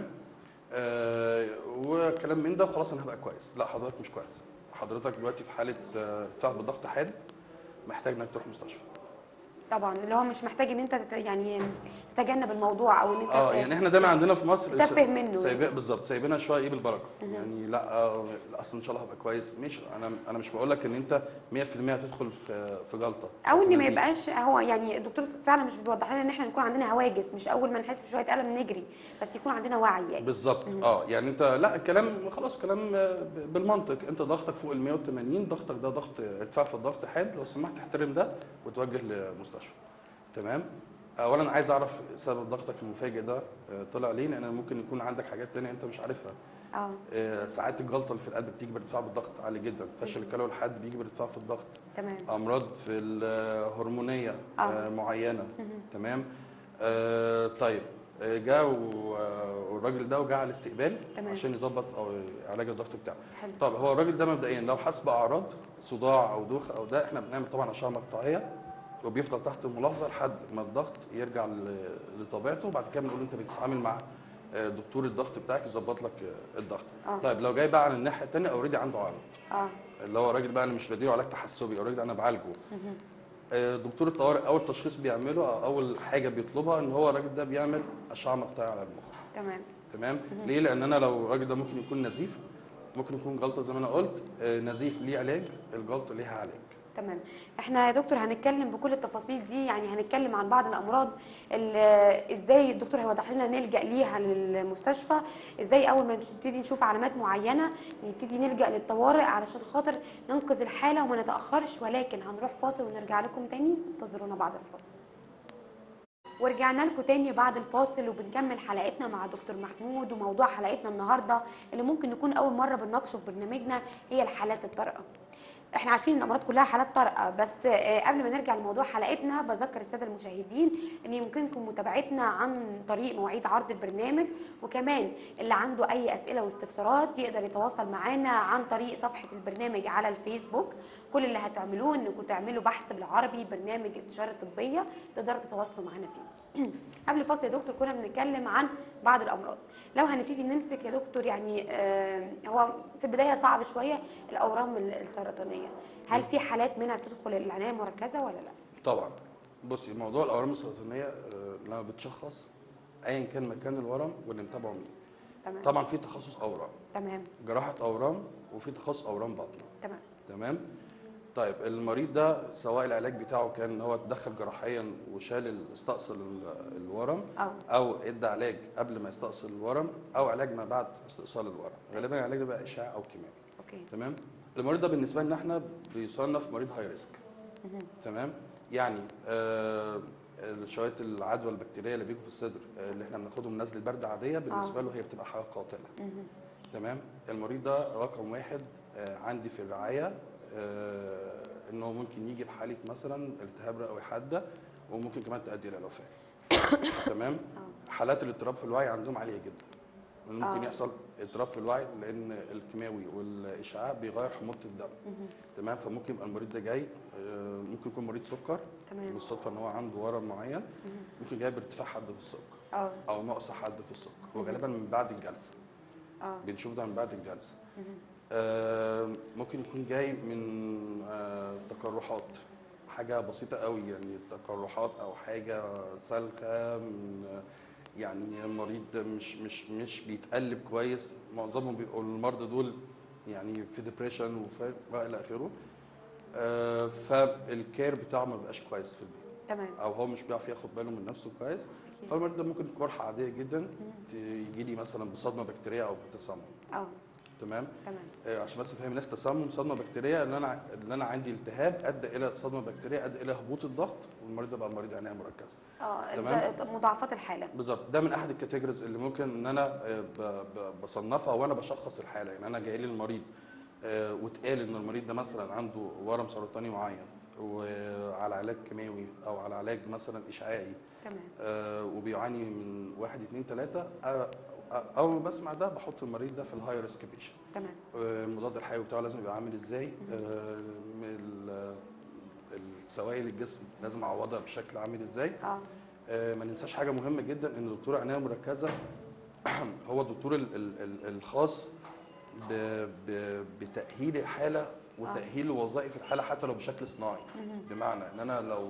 Speaker 2: آه وكلام من ده وخلاص انا هبقى كويس لا حضرتك مش كويس حضرتك دلوقتي في حاله آه، ارتفاع بالضغط حاد محتاج انك تروح مستشفى
Speaker 1: طبعا اللي هو مش محتاج ان انت تت- يعني تتجنب الموضوع او ان انت
Speaker 2: اه يعني احنا دايما عندنا في مصر
Speaker 1: تفه منه
Speaker 2: سايبين بالظبط سايبينها شويه ايه بالبركه يعني لا آه، لا، اصل ان شاء الله هبقى كويس ماشي انا انا مش بقول لك ان انت 100% هتدخل في في جلطه
Speaker 1: او
Speaker 2: في
Speaker 1: ان ما
Speaker 2: نزيف.
Speaker 1: يبقاش هو يعني الدكتور فعلا مش بيوضح لنا ان احنا نكون عندنا هواجس مش اول ما نحس بشويه الم نجري بس يكون عندنا وعي يعني
Speaker 2: بالظبط اه يعني انت لا الكلام خلاص كلام آه، ب- بالمنطق انت ضغطك فوق ال 180 ضغطك ده ضغط ارتفاع في الضغط حاد لو سمحت احترم ده وتوجه لمستشفى تمام اولا عايز اعرف سبب ضغطك المفاجئ ده آه، طلع ليه لان ممكن يكون عندك حاجات تانية انت مش عارفها
Speaker 1: اه
Speaker 2: آه، ساعات الجلطه اللي في القلب بتيجي بارتفاع بالضغط عالي جدا فشل الكلوي الحاد بيجي بارتفاع في الضغط
Speaker 1: تمام
Speaker 2: امراض في الهرمونيه
Speaker 1: آه.
Speaker 2: آه، معينه تمام آه، طيب آه، جاء و- آه، والراجل ده وجاء على الاستقبال
Speaker 1: تمام.
Speaker 2: عشان يظبط او علاج الضغط بتاعه
Speaker 1: حلو
Speaker 2: طب هو الراجل ده مبدئيا لو حس باعراض صداع او دوخه او ده احنا بنعمل طبعا اشعه مقطعيه وبيفضل تحت الملاحظه لحد ما الضغط يرجع ل- لطبيعته وبعد كده بنقول له انت بتتعامل مع آه، دكتور الضغط بتاعك يظبط لك آه، الضغط
Speaker 1: آه.
Speaker 2: طيب لو جاي بقى على الناحيه الثانيه اوريدي عنده عرض
Speaker 1: اه
Speaker 2: اللي هو الراجل بقى انا مش بديله علاج تحسبي اوريدي انا بعالجه آه، دكتور الطوارئ اول تشخيص بيعمله او اول حاجه بيطلبها ان هو الراجل ده بيعمل اشعه مقطعيه على المخ
Speaker 1: تمام
Speaker 2: تمام ليه لان انا لو الراجل ده ممكن يكون نزيف ممكن يكون جلطه زي ما انا قلت آه، نزيف ليه علاج الجلطه ليها علاج
Speaker 1: تمام احنا يا دكتور هنتكلم بكل التفاصيل دي يعني هنتكلم عن بعض الامراض اللي ازاي الدكتور هيوضح لنا نلجا ليها للمستشفى ازاي اول ما نبتدي نشوف علامات معينه نبتدي نلجا للطوارئ علشان خاطر ننقذ الحاله وما نتاخرش ولكن هنروح فاصل ونرجع لكم تاني انتظرونا بعد الفاصل ورجعنا لكم تاني بعد الفاصل وبنكمل حلقتنا مع دكتور محمود وموضوع حلقتنا النهارده اللي ممكن نكون اول مره بنناقشه في برنامجنا هي الحالات الطارئه احنا عارفين ان الامراض كلها حالات طارئه بس آه، قبل ما نرجع لموضوع حلقتنا بذكر الساده المشاهدين ان يمكنكم متابعتنا عن طريق مواعيد عرض البرنامج وكمان اللي عنده اي اسئله واستفسارات يقدر يتواصل معانا عن طريق صفحه البرنامج على الفيسبوك كل اللي هتعملوه انكم تعملوا بحث بالعربي برنامج استشاره طبيه تقدروا تتواصلوا معانا فيه قبل الفاصل يا دكتور كنا بنتكلم عن بعض الامراض لو هنبتدي نمسك يا دكتور يعني آه، هو في البدايه صعب شويه الاورام السرطانيه هل في حالات منها بتدخل العنايه المركزه ولا لا
Speaker 2: طبعا بصي موضوع الاورام السرطانيه آه، لما بتشخص ايا كان مكان الورم واللي متابعه مين
Speaker 1: تمام
Speaker 2: طبعا في تخصص اورام
Speaker 1: تمام
Speaker 2: جراحه اورام وفي تخصص اورام باطنه
Speaker 1: تمام
Speaker 2: تمام طيب المريض ده سواء العلاج بتاعه كان ان هو اتدخل جراحيا وشال ال- استأصل ال- الورم
Speaker 1: أو.
Speaker 2: او ادى علاج قبل ما يستأصل الورم او علاج ما بعد استئصال الورم غالبا العلاج ده بقى اشعاع او كيماوي
Speaker 1: اوكي
Speaker 2: تمام المريض ده بالنسبه لنا احنا بيصنف مريض هاي ريسك تمام يعني آه شويه العدوى البكتيريه اللي بيجوا في الصدر آه اللي احنا بناخدهم نزله برد عاديه بالنسبه
Speaker 1: آه.
Speaker 2: له هي بتبقى حاجه قاتله تمام المريض ده رقم واحد آه عندي في الرعايه آه انه ممكن يجي بحاله مثلا التهاب رئوي حاده وممكن كمان تؤدي الى الوفاه تمام حالات الاضطراب في الوعي عندهم عاليه جدا ممكن
Speaker 1: آه.
Speaker 2: يحصل اضطراب في الوعي لان الكيماوي والاشعاع بيغير حموضه الدم تمام فممكن يبقى المريض ده جاي آه، ممكن يكون مريض سكر
Speaker 1: تمام.
Speaker 2: بالصدفه ان هو عنده ورم معين ممكن جاي بارتفاع حد في السكر
Speaker 1: اه
Speaker 2: او نقص حد في السكر وغالبا من بعد الجلسه
Speaker 1: اه
Speaker 2: بنشوف ده من بعد الجلسه آه، ممكن يكون جاي من آه، تقرحات حاجه بسيطه قوي يعني تقرحات او حاجه سالكه من آه، يعني مريض مش مش مش بيتقلب كويس معظمهم بيبقوا المرضى دول يعني في ديبريشن وفي الى اخره آه، فالكير بتاعه ما بيبقاش كويس في البيت
Speaker 1: تمام
Speaker 2: او هو مش بيعرف ياخد باله من نفسه كويس
Speaker 1: أكيد.
Speaker 2: فالمريض ده ممكن قرحه عاديه جدا يجي لي مثلا بصدمه بكتيريه او بتسمم
Speaker 1: اه
Speaker 2: تمام
Speaker 1: تمام
Speaker 2: آه، عشان بس نفهم الناس تسمم صدمه بكتيريه ان انا ان انا عندي التهاب ادى الى صدمه بكتيريه ادى الى هبوط الضغط والمريض ده بقى مريض عنايه مركزه
Speaker 1: اه
Speaker 2: تمام.
Speaker 1: الز- مضاعفات الحاله
Speaker 2: بالظبط ده من احد الكاتيجوريز اللي ممكن ان انا آه، ب- ب- بصنفها وانا بشخص الحاله يعني انا جاي لي المريض آه، واتقال ان المريض ده مثلا عنده ورم سرطاني معين وعلى علاج كيماوي او على علاج مثلا اشعاعي
Speaker 1: تمام
Speaker 2: آه، وبيعاني من واحد اتنين تلاته آه، آه، اول ما بسمع ده بحط المريض ده في الهاي ريسك بيشن
Speaker 1: تمام
Speaker 2: المضاد الحيوي بتاعه لازم يبقى عامل ازاي آه، ال- السوائل الجسم لازم اعوضها بشكل عامل ازاي
Speaker 1: اه
Speaker 2: آه، ما ننساش حاجه مهمه جدا ان دكتور عنايه مركزه هو الدكتور ال- ال- ال- الخاص ب- ب- بتاهيل الحاله وتاهيل وظائف الحاله حتى لو بشكل صناعي بمعنى ان انا لو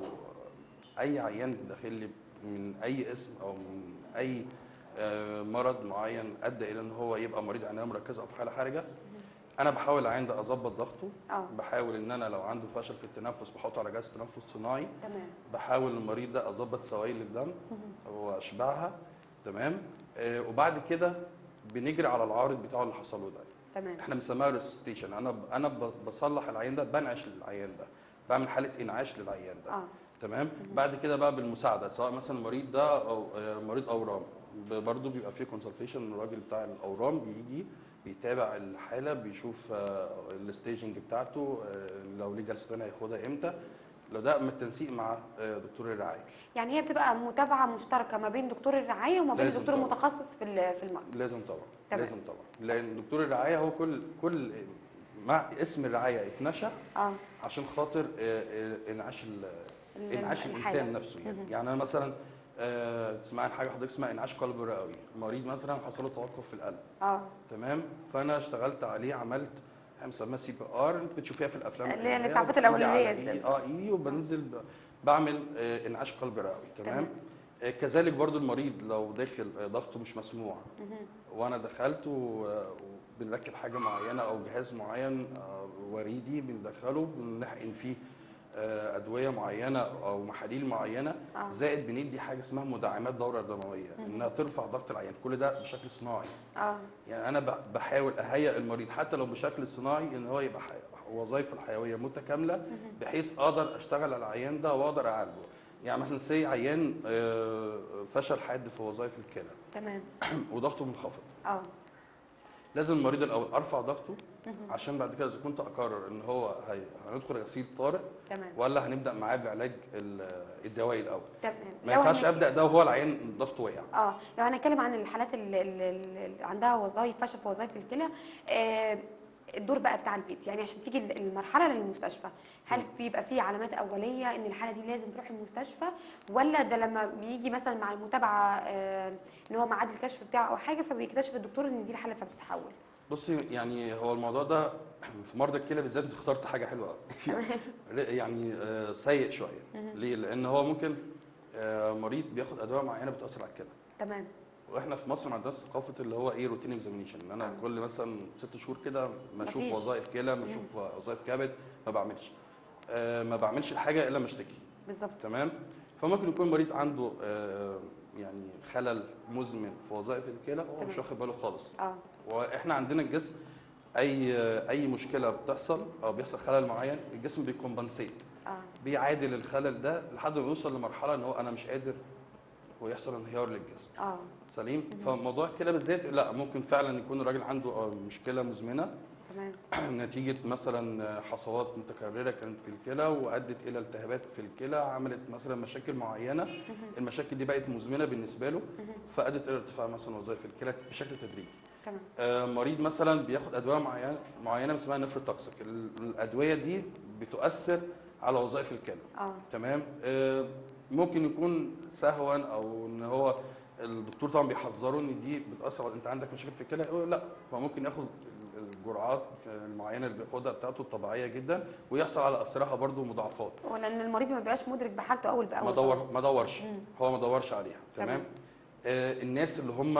Speaker 2: اي عيان داخل لي من اي اسم او من اي آه، مرض معين ادى الى ان هو يبقى مريض عنايه مركزه او في حاله حرجه انا بحاول العيان ده اظبط ضغطه
Speaker 1: اه
Speaker 2: بحاول ان انا لو عنده فشل في التنفس بحطه على جهاز تنفس صناعي
Speaker 1: تمام
Speaker 2: بحاول المريض ده اظبط سوائل الدم واشبعها تمام آه وبعد كده بنجري على العارض بتاعه اللي حصل له ده
Speaker 1: تمام
Speaker 2: احنا بنسميها ريستيشن انا ب- انا ب- بصلح العيان ده بنعش العيان ده بعمل حاله انعاش للعيان ده
Speaker 1: اه
Speaker 2: تمام بعد كده بقى بالمساعده سواء مثلا المريض ده او آه، مريض اورام ب- برضه بيبقى فيه كونسلتيشن الراجل بتاع الاورام بيجي بيتابع الحاله بيشوف آه، الستيجنج بتاعته آه، لو ليه جلسه تانيه هياخدها امتى لو ده من التنسيق مع آه، دكتور الرعايه
Speaker 1: يعني هي بتبقى متابعه مشتركه ما بين دكتور الرعايه وما بين
Speaker 2: لازم
Speaker 1: الدكتور
Speaker 2: طبعاً.
Speaker 1: المتخصص في ال- في المرض
Speaker 2: لازم طبعا
Speaker 1: تمام.
Speaker 2: لازم طبعا لان دكتور الرعايه هو كل كل مع اسم الرعايه اتنشا
Speaker 1: اه
Speaker 2: عشان خاطر آه، آه، انعاش ال-
Speaker 1: ال-
Speaker 2: انعاش
Speaker 1: الحالة.
Speaker 2: الانسان نفسه يعني يعني انا مثلا آه، تسمعي عن حاجه حضرتك اسمها انعاش قلب رئوي مريض مثلا حصل له توقف في القلب
Speaker 1: اه
Speaker 2: تمام فانا اشتغلت عليه عملت احنا بنسميها سي بي ار انت بتشوفيها في الافلام
Speaker 1: اللي هي
Speaker 2: الأجنبية،
Speaker 1: الإسعافات
Speaker 2: وبتيجي
Speaker 1: الأولية
Speaker 2: على
Speaker 1: دي.
Speaker 2: إيه؟ اه اي وبنزل ب- بعمل آه، انعاش قلب رئوي
Speaker 1: تمام.
Speaker 2: تمام آه، كذلك برضو المريض لو داخل آه، ضغطه مش مسموع وانا دخلت و- وبنركب حاجه معينه او جهاز معين آه، وريدي بندخله بنحقن فيه آه، ادويه معينه او محاليل معينه
Speaker 1: آه.
Speaker 2: زائد بندي حاجه اسمها مدعمات دوره دمويه انها ترفع ضغط العيان كل ده بشكل صناعي
Speaker 1: اه
Speaker 2: يعني انا ب- بحاول اهيئ المريض حتى لو بشكل صناعي ان هو يبقى ح- وظائفه الحيويه متكامله بحيث اقدر اشتغل على العيان ده واقدر اعالجه يعني مثلا سي عيان آه، فشل حاد في وظائف الكلى
Speaker 1: تمام
Speaker 2: وضغطه منخفض
Speaker 1: اه
Speaker 2: لازم المريض الاول ارفع ضغطه عشان بعد كده اذا كنت اقرر ان هو هي- هندخل غسيل طارئ
Speaker 1: تمام
Speaker 2: ولا هنبدا معاه بعلاج ال- الدوائي الاول
Speaker 1: تمام
Speaker 2: ما
Speaker 1: لو
Speaker 2: ينفعش
Speaker 1: هن-
Speaker 2: ابدا ده وهو العيان ضغطه واقع
Speaker 1: اه لو هنتكلم عن الحالات اللي, اللي اللي عندها وظائف فشل في وظائف الكلى آه الدور بقى بتاع البيت يعني عشان تيجي المرحله للمستشفى هل بيبقى في علامات اوليه ان الحاله دي لازم تروح المستشفى ولا ده لما بيجي مثلا مع المتابعه آه ان هو ميعاد الكشف بتاعه او حاجه فبيكتشف الدكتور ان دي الحاله فبتتحول
Speaker 2: بصي يعني هو الموضوع ده في مرضى الكلى بالذات انت اخترت حاجه حلوه قوي يعني آه، سيء شويه ليه؟ لان هو ممكن آه، مريض بياخد ادويه معينه بتاثر على الكلى
Speaker 1: تمام
Speaker 2: واحنا في مصر ما عندناش ثقافه اللي هو ايه روتين اكزامينيشن ان انا
Speaker 1: آه.
Speaker 2: كل مثلا ست شهور كده ما اشوف
Speaker 1: مفيش.
Speaker 2: وظائف كلى ما اشوف وظائف كبد ما بعملش آه، ما بعملش الحاجه الا ما اشتكي
Speaker 1: بالظبط
Speaker 2: تمام فممكن يكون مريض عنده آه، يعني خلل مزمن في وظائف الكلى هو مش
Speaker 1: تمام.
Speaker 2: واخد باله خالص
Speaker 1: اه
Speaker 2: واحنا عندنا الجسم اي اي مشكله بتحصل او بيحصل خلل معين الجسم بيكمبنسيت
Speaker 1: اه
Speaker 2: بيعادل الخلل ده لحد ما يوصل لمرحله ان هو انا مش قادر ويحصل انهيار للجسم
Speaker 1: اه
Speaker 2: سليم فموضوع الكلى بالذات لا ممكن فعلا يكون الراجل عنده آه، مشكله مزمنه
Speaker 1: تمام
Speaker 2: نتيجه مثلا حصوات متكرره كانت في الكلى وادت الى التهابات في الكلى عملت مثلا مشاكل معينه المشاكل دي بقت مزمنه بالنسبه له فادت الى ارتفاع مثلا وظائف الكلى بشكل تدريجي
Speaker 1: تمام
Speaker 2: آه، مريض مثلا بياخد ادويه معينه معينه اسمها نفروتوكسيك ال- الادويه دي بتؤثر على وظائف الكلى
Speaker 1: اه
Speaker 2: تمام آه، ممكن يكون سهوا او ان هو الدكتور طبعا بيحذره ان دي بتاثر على انت عندك مشاكل في الكلى يقول لا فممكن ياخد ال- الجرعات المعينه اللي بياخدها بتاعته الطبيعيه جدا ويحصل على اثرها برضو مضاعفات
Speaker 1: ولان المريض ما بيبقاش مدرك بحالته اول باول
Speaker 2: ما دور ما دورش
Speaker 1: مم.
Speaker 2: هو ما دورش عليها
Speaker 1: تمام.
Speaker 2: تمام آه الناس اللي هم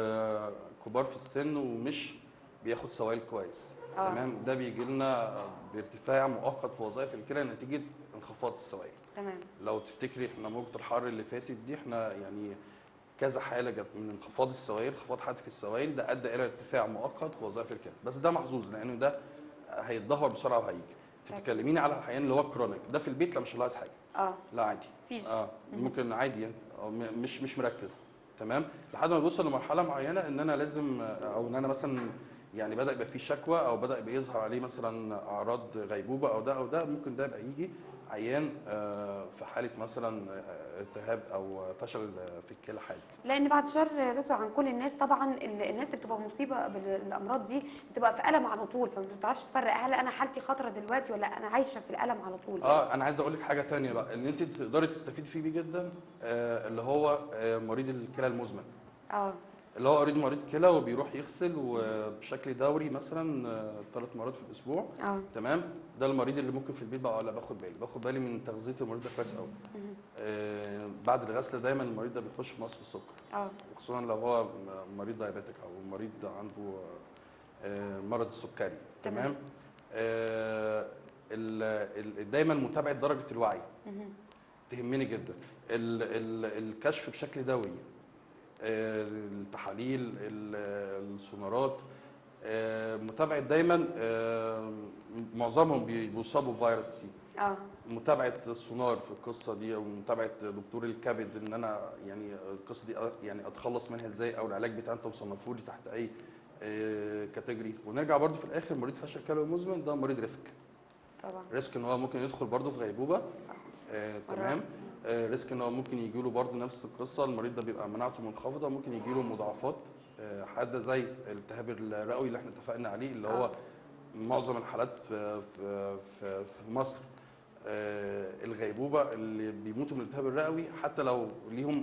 Speaker 2: آه كبار في السن ومش بياخد سوائل كويس
Speaker 1: آه.
Speaker 2: تمام ده بيجي لنا بارتفاع مؤقت في وظائف الكلى نتيجه انخفاض السوائل
Speaker 1: تمام
Speaker 2: لو تفتكري احنا موجه الحر اللي فاتت دي احنا يعني كذا حاله جت من انخفاض السوائل انخفاض حاد في السوائل ده ادى الى ارتفاع مؤقت في وظائف الكلى بس ده محظوظ لانه ده هيتدهور بسرعه وهيجي انت بتتكلميني على الحيان اللي هو كرونيك ده في البيت لا مش لاحظ حاجه
Speaker 1: اه
Speaker 2: لا عادي
Speaker 1: فيش
Speaker 2: اه ممكن عادي يعني أو م- مش مش مركز تمام لحد ما بيوصل لمرحله معينه ان انا لازم او ان انا مثلا يعني بدا يبقى فيه شكوى او بدا بيظهر عليه مثلا اعراض غيبوبه او ده او ده ممكن ده يبقى يجي عيان آه، في حاله مثلا آه، التهاب او فشل في الكلى حاد
Speaker 1: لان بعد شر يا دكتور عن كل الناس طبعا ال- الناس اللي بتبقى مصيبه بالامراض دي بتبقى في الم على طول فما بتعرفش تفرق هل انا حالتي خطره دلوقتي ولا انا عايشه في الالم على طول
Speaker 2: اه انا عايز اقول لك حاجه تانية بقى اللي انت تقدري تستفيدي فيه بيه جدا آه، اللي هو آه، مريض الكلى المزمن
Speaker 1: اه
Speaker 2: اللي هو اوريدي مريض كلى وبيروح يغسل وبشكل دوري مثلا ثلاث مرات في الاسبوع
Speaker 1: اه
Speaker 2: تمام ده المريض اللي ممكن في البيت بقى لا باخد بالي باخد بالي من تغذيه المريض ده كويس قوي آه بعد الغسل دايما المريض ده بيخش في نقص السكر
Speaker 1: اه
Speaker 2: وخصوصا لو هو م- مريض دايابيتك او مريض عنده آه مرض السكري
Speaker 1: تمام.
Speaker 2: تمام آه ال- ال- دايما متابعه درجه الوعي
Speaker 1: مهم.
Speaker 2: تهمني جدا ال ال الكشف بشكل دوري آه، التحاليل ال- السونارات آه، متابعه دايما آه، معظمهم بي- بيصابوا بفيروس سي
Speaker 1: اه
Speaker 2: متابعه السونار في القصه دي او متابعه دكتور الكبد ان انا يعني القصه دي أ- يعني اتخلص منها ازاي او العلاج بتاعي انت مصنفه لي تحت اي آه، كاتيجوري ونرجع برضو في الاخر مريض فشل كلوي مزمن ده مريض ريسك
Speaker 1: طبعا
Speaker 2: ريسك ان هو ممكن يدخل برضه في غيبوبه آه، تمام آه، ريسك ان هو ممكن يجي له برضه نفس القصه المريض ده بيبقى مناعته منخفضه ممكن يجي له مضاعفات آه، حاده زي الالتهاب الرئوي اللي احنا اتفقنا عليه اللي هو
Speaker 1: آه.
Speaker 2: معظم الحالات في في في, في مصر آه، الغيبوبه اللي بيموتوا من الالتهاب الرئوي حتى لو ليهم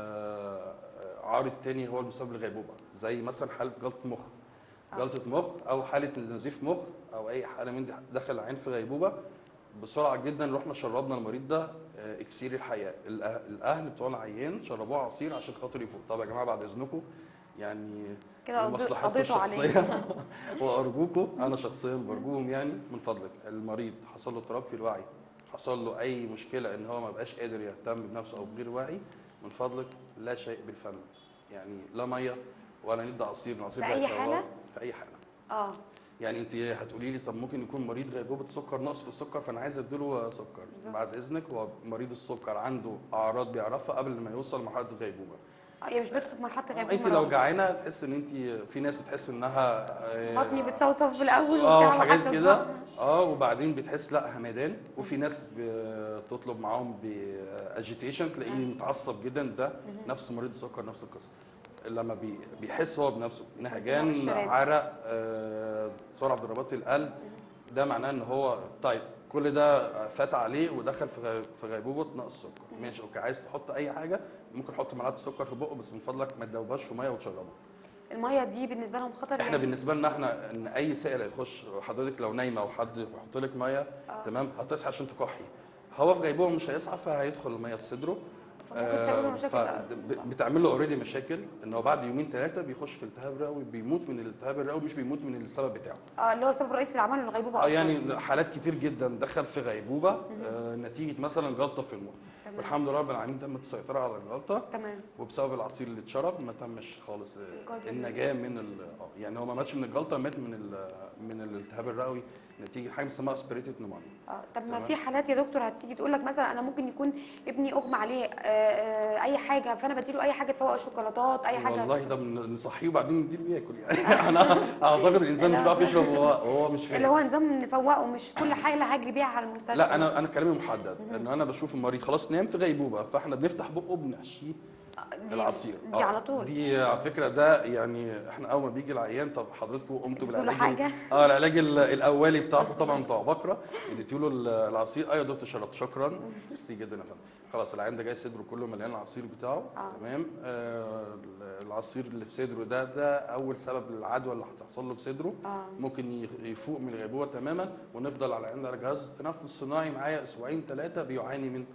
Speaker 2: آه، آه، عارض تاني هو المسبب للغيبوبه زي مثلا حاله جلطه مخ
Speaker 1: آه.
Speaker 2: جلطه مخ او حاله نزيف مخ او اي حاله من دي دخل العين في غيبوبه بسرعه جدا رحنا شربنا المريض ده آه، اكسير الحياه الأه- الاهل بتوع العيان شربوه عصير عشان خاطر يفوق طب يا جماعه بعد اذنكم يعني
Speaker 1: كده قضي-
Speaker 2: لمصلحتكم
Speaker 1: قضيتوا عليه
Speaker 2: الشخصيه وارجوكم انا شخصيا برجوهم يعني من فضلك المريض حصل له اضطراب في الوعي حصل له اي مشكله ان هو ما بقاش قادر يهتم بنفسه او بغير واعي من فضلك لا شيء بالفم يعني لا ميه ولا ندي عصير العصير
Speaker 1: في
Speaker 2: ده
Speaker 1: أي
Speaker 2: يفوق.
Speaker 1: حالة؟
Speaker 2: في اي حاله
Speaker 1: اه
Speaker 2: يعني انت هتقولي لي طب ممكن يكون مريض غيبوبه سكر نقص في السكر فانا عايز اديله سكر
Speaker 1: بالظبط.
Speaker 2: بعد اذنك هو مريض السكر عنده اعراض بيعرفها قبل ما يوصل لمرحله الغيبوبه
Speaker 1: آه، يعني مش بدخل في مرحله الغيبوبه
Speaker 2: انت
Speaker 1: مرة
Speaker 2: لو
Speaker 1: واحدة.
Speaker 2: جعانه تحس ان انت في ناس بتحس انها آه،
Speaker 1: بطني بتصوصف في الاول
Speaker 2: اه
Speaker 1: وبتاع
Speaker 2: حاجات
Speaker 1: وحاسة
Speaker 2: كده
Speaker 1: بطن.
Speaker 2: اه وبعدين بتحس لا همدان وفي ناس بتطلب معاهم باجيتيشن تلاقيه متعصب جدا ده نفس مريض السكر نفس القصه لما بي- بيحس هو بنفسه نهجان
Speaker 1: الشراب.
Speaker 2: عرق آه، سرعه في ضربات القلب ده معناه ان هو طيب كل ده فات عليه ودخل في غي- في غيبوبه نقص سكر ماشي اوكي عايز تحط اي حاجه ممكن تحط معلقه سكر في بقه بس من فضلك ما تدوبهاش في ميه وتشربه
Speaker 1: الميه دي بالنسبه لهم خطر
Speaker 2: احنا
Speaker 1: يعني؟
Speaker 2: بالنسبه لنا احنا ان اي سائل هيخش حضرتك لو نايمه وحد يحط لك ميه
Speaker 1: آه.
Speaker 2: تمام هتصحى عشان تكحي هو في غيبوبه مش هيصحى فهيدخل الميه في صدره
Speaker 1: فممكن تسبب له مشاكل.
Speaker 2: ف- بتعمل له اوريدي مشاكل ان هو بعد يومين ثلاثه بيخش في التهاب رئوي بيموت من الالتهاب الرئوي مش بيموت من السبب بتاعه
Speaker 1: اه اللي هو السبب الرئيسي اللي عمله الغيبوبه
Speaker 2: اه
Speaker 1: اصلا
Speaker 2: يعني حالات كتير جدا دخل في غيبوبه آه نتيجه مثلا جلطه في المخ
Speaker 1: تمام.
Speaker 2: والحمد لله رب العالمين تمت السيطره على الجلطه
Speaker 1: تمام
Speaker 2: وبسبب العصير اللي اتشرب ما تمش خالص
Speaker 1: إنقاذ
Speaker 2: النجاه من ال... آه، يعني هو ما ماتش من الجلطه مات من ال... من الالتهاب الرئوي نتيجه حاجه اسمها اسبريتد نيمونيا
Speaker 1: اه طب ما
Speaker 2: تمام.
Speaker 1: في حالات يا دكتور هتيجي تقول لك مثلا انا ممكن يكون ابني اغمى عليه آه آه اي حاجه فانا بديله اي حاجه تفوق الشوكولاتات اي حاجه
Speaker 2: والله ده بن- نصحيه وبعدين نديله ياكل يعني انا اعتقد الانسان مش بيعرف يشرب وهو وهو مش
Speaker 1: اللي
Speaker 2: فاهم
Speaker 1: هو نظام نفوقه مش كل حاجه هجري بيها على المستشفى
Speaker 2: لا انا انا كلامي محدد ان انا بشوف المريض خلاص نام في غيبوبه فاحنا بنفتح بقه بنحشيه
Speaker 1: دي
Speaker 2: العصير
Speaker 1: دي
Speaker 2: آه،
Speaker 1: على طول
Speaker 2: دي على فكره ده يعني احنا اول ما بيجي العيان طب حضرتكم قمتوا
Speaker 1: اديتوا له
Speaker 2: بالعلاج
Speaker 1: حاجة؟
Speaker 2: اه العلاج ال- الاولي بتاعكم طبعا بتاع بكره اديتوا له ال- العصير ايوه يا دكتور شربت شكرا ميرسي جدا يا فندم خلاص العيان ده جاي صدره كله مليان العصير بتاعه
Speaker 1: آه.
Speaker 2: تمام آه العصير اللي في صدره ده ده اول سبب للعدوى اللي هتحصل له في صدره
Speaker 1: اه
Speaker 2: ممكن ي- يفوق من الغيبوبه تماما ونفضل على العيان ده على جهاز تنفس صناعي معايا اسبوعين ثلاثه بيعاني من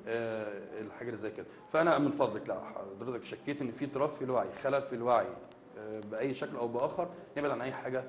Speaker 2: آه الحاجه اللي زي كده فانا من فضلك لا حضرتك شكيت ان في اضطراب في الوعي خلل في الوعي آه باي شكل او باخر نبعد عن اي حاجه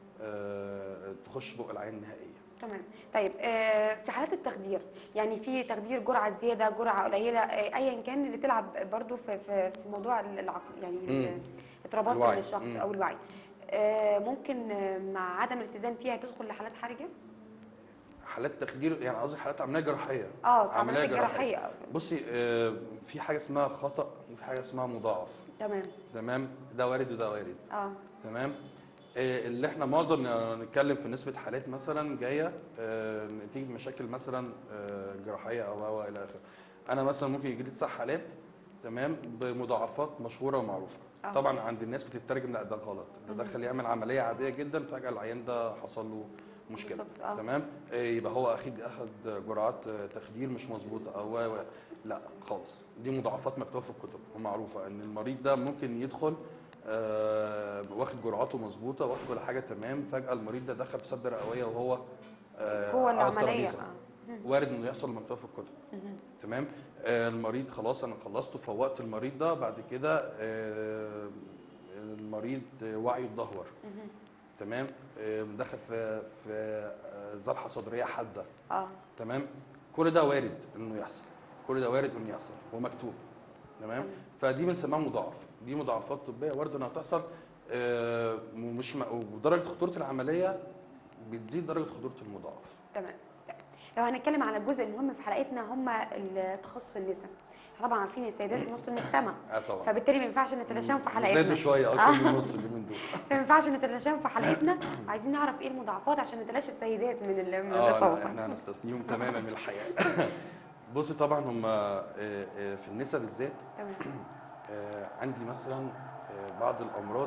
Speaker 2: آه تخش بق العين نهائيا
Speaker 1: تمام طيب آه في حالات التخدير يعني في تخدير جرعه زياده جرعه قليله آه ايا كان اللي بتلعب برضو في في, في موضوع العقل يعني
Speaker 2: مم.
Speaker 1: اضطرابات
Speaker 2: الوعي.
Speaker 1: الشخص
Speaker 2: مم.
Speaker 1: او الوعي آه ممكن آه مع عدم الاتزان فيها تدخل لحالات حرجه
Speaker 2: حالات تخدير يعني قصدي حالات عمليه جراحيه
Speaker 1: اه في
Speaker 2: عملية
Speaker 1: عمليات الجراحيه
Speaker 2: بصي آه في حاجه اسمها خطا وفي حاجه اسمها مضاعف
Speaker 1: تمام
Speaker 2: تمام ده وارد وده وارد
Speaker 1: اه
Speaker 2: تمام آه، اللي احنا معظم نتكلم في نسبه حالات مثلا جايه آه، نتيجه مشاكل مثلا آه، جراحيه او او الى اخره انا مثلا ممكن يجي لي تسع حالات تمام بمضاعفات مشهوره ومعروفه
Speaker 1: آه.
Speaker 2: طبعا عند الناس بتترجم لا ده غلط ده دخل يعمل عمليه عاديه جدا فجاه العيان ده حصل له مشكله
Speaker 1: بالظبط، آه.
Speaker 2: تمام آه، يبقى هو اكيد اخذ جرعات آه، تخدير مش مظبوطه او و- و- لا خالص دي مضاعفات مكتوبه في الكتب ومعروفه ان المريض ده ممكن يدخل آه، واخد جرعاته مظبوطه واخد كل حاجه تمام فجاه المريض ده دخل في سد رئويه وهو آه،
Speaker 1: جوه
Speaker 2: على
Speaker 1: العمليه
Speaker 2: الترابيزة.
Speaker 1: اه
Speaker 2: وارد انه يحصل مكتوب في الكتب
Speaker 1: مهم.
Speaker 2: تمام آه، المريض خلاص انا خلصت فوقت المريض ده بعد كده آه، المريض وعيه اتدهور
Speaker 1: مهم.
Speaker 2: تمام آه، دخل في في آه، ذبحه صدريه حاده
Speaker 1: اه
Speaker 2: تمام كل ده وارد انه يحصل كل ده وارد انه يحصل ومكتوب تمام فدي بنسميها مضاعف دي مضاعفات طبيه وارد انها تحصل آه، ومش م- ودرجه خطوره العمليه بتزيد درجه خطوره المضاعف
Speaker 1: تمام تمام. لو هنتكلم على الجزء المهم في حلقتنا هم التخصص النساء احنا طبعا عارفين السيدات نص المجتمع
Speaker 2: اه طبعا
Speaker 1: فبالتالي ما ينفعش نتلاشاهم في حلقتنا
Speaker 2: زادوا شويه
Speaker 1: آه.
Speaker 2: اكتر من نص اليومين دول
Speaker 1: فما ينفعش نتلاشاهم في حلقتنا عايزين نعرف ايه المضاعفات عشان نتلاشى السيدات من ال- من
Speaker 2: اه لا
Speaker 1: التفوق
Speaker 2: احنا هنستثنيهم تماما من الحياه بصي طبعا هم في النساء بالذات
Speaker 1: تمام
Speaker 2: آه، عندي مثلا آه، بعض الامراض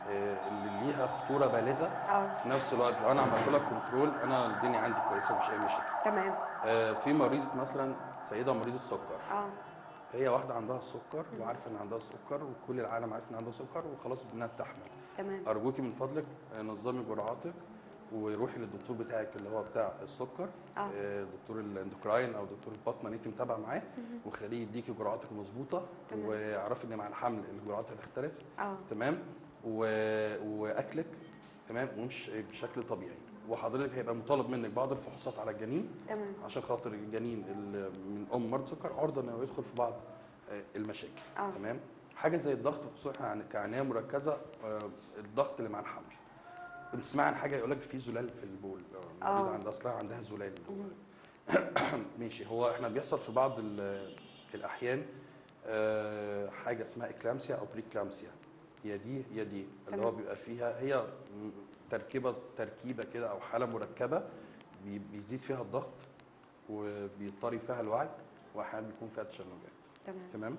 Speaker 2: آه، اللي ليها خطوره بالغه
Speaker 1: اه
Speaker 2: في نفس الوقت لو انا عملت لها كنترول انا الدنيا عندي كويسه مفيش اي مشاكل
Speaker 1: تمام
Speaker 2: آه، في مريضه مثلا سيده مريضه سكر
Speaker 1: اه
Speaker 2: هي واحده عندها السكر وعارفه ان عندها السكر وكل العالم عارف ان عندها سكر وخلاص انها بتحمل
Speaker 1: تمام
Speaker 2: ارجوكي من فضلك آه، نظمي جرعاتك وروحي للدكتور بتاعك اللي هو بتاع السكر
Speaker 1: اه
Speaker 2: آه، دكتور الاندوكراين او دكتور البطنه اللي انت متابعه معاه وخليه يديكي جرعاتك مظبوطه
Speaker 1: تمام.
Speaker 2: واعرفي ان مع الحمل الجرعات هتختلف
Speaker 1: اه
Speaker 2: تمام و... واكلك تمام وامشي بشكل طبيعي وحضرتك هيبقى مطالب منك بعض الفحوصات على الجنين
Speaker 1: تمام
Speaker 2: عشان خاطر الجنين اللي من ام مرض سكر عرضه انه يدخل في بعض آه، المشاكل
Speaker 1: اه
Speaker 2: تمام حاجه زي الضغط خصوصا عن كعنايه مركزه آه، الضغط اللي مع الحمل بتسمع عن حاجه يقول لك في زلال في البول آه،
Speaker 1: آه.
Speaker 2: المريضه عندها اصلا عندها زلال ماشي هو احنا بيحصل في بعض ال- الاحيان آه، حاجه اسمها اكلامسيا او بريكلامسيا يا دي يا دي اللي هو
Speaker 1: تمام.
Speaker 2: بيبقى فيها هي م- تركيبه تركيبه كده او حاله مركبه بي- بيزيد فيها الضغط وبيضطري فيها الوعي واحيانا بيكون فيها تشنجات
Speaker 1: تمام
Speaker 2: تمام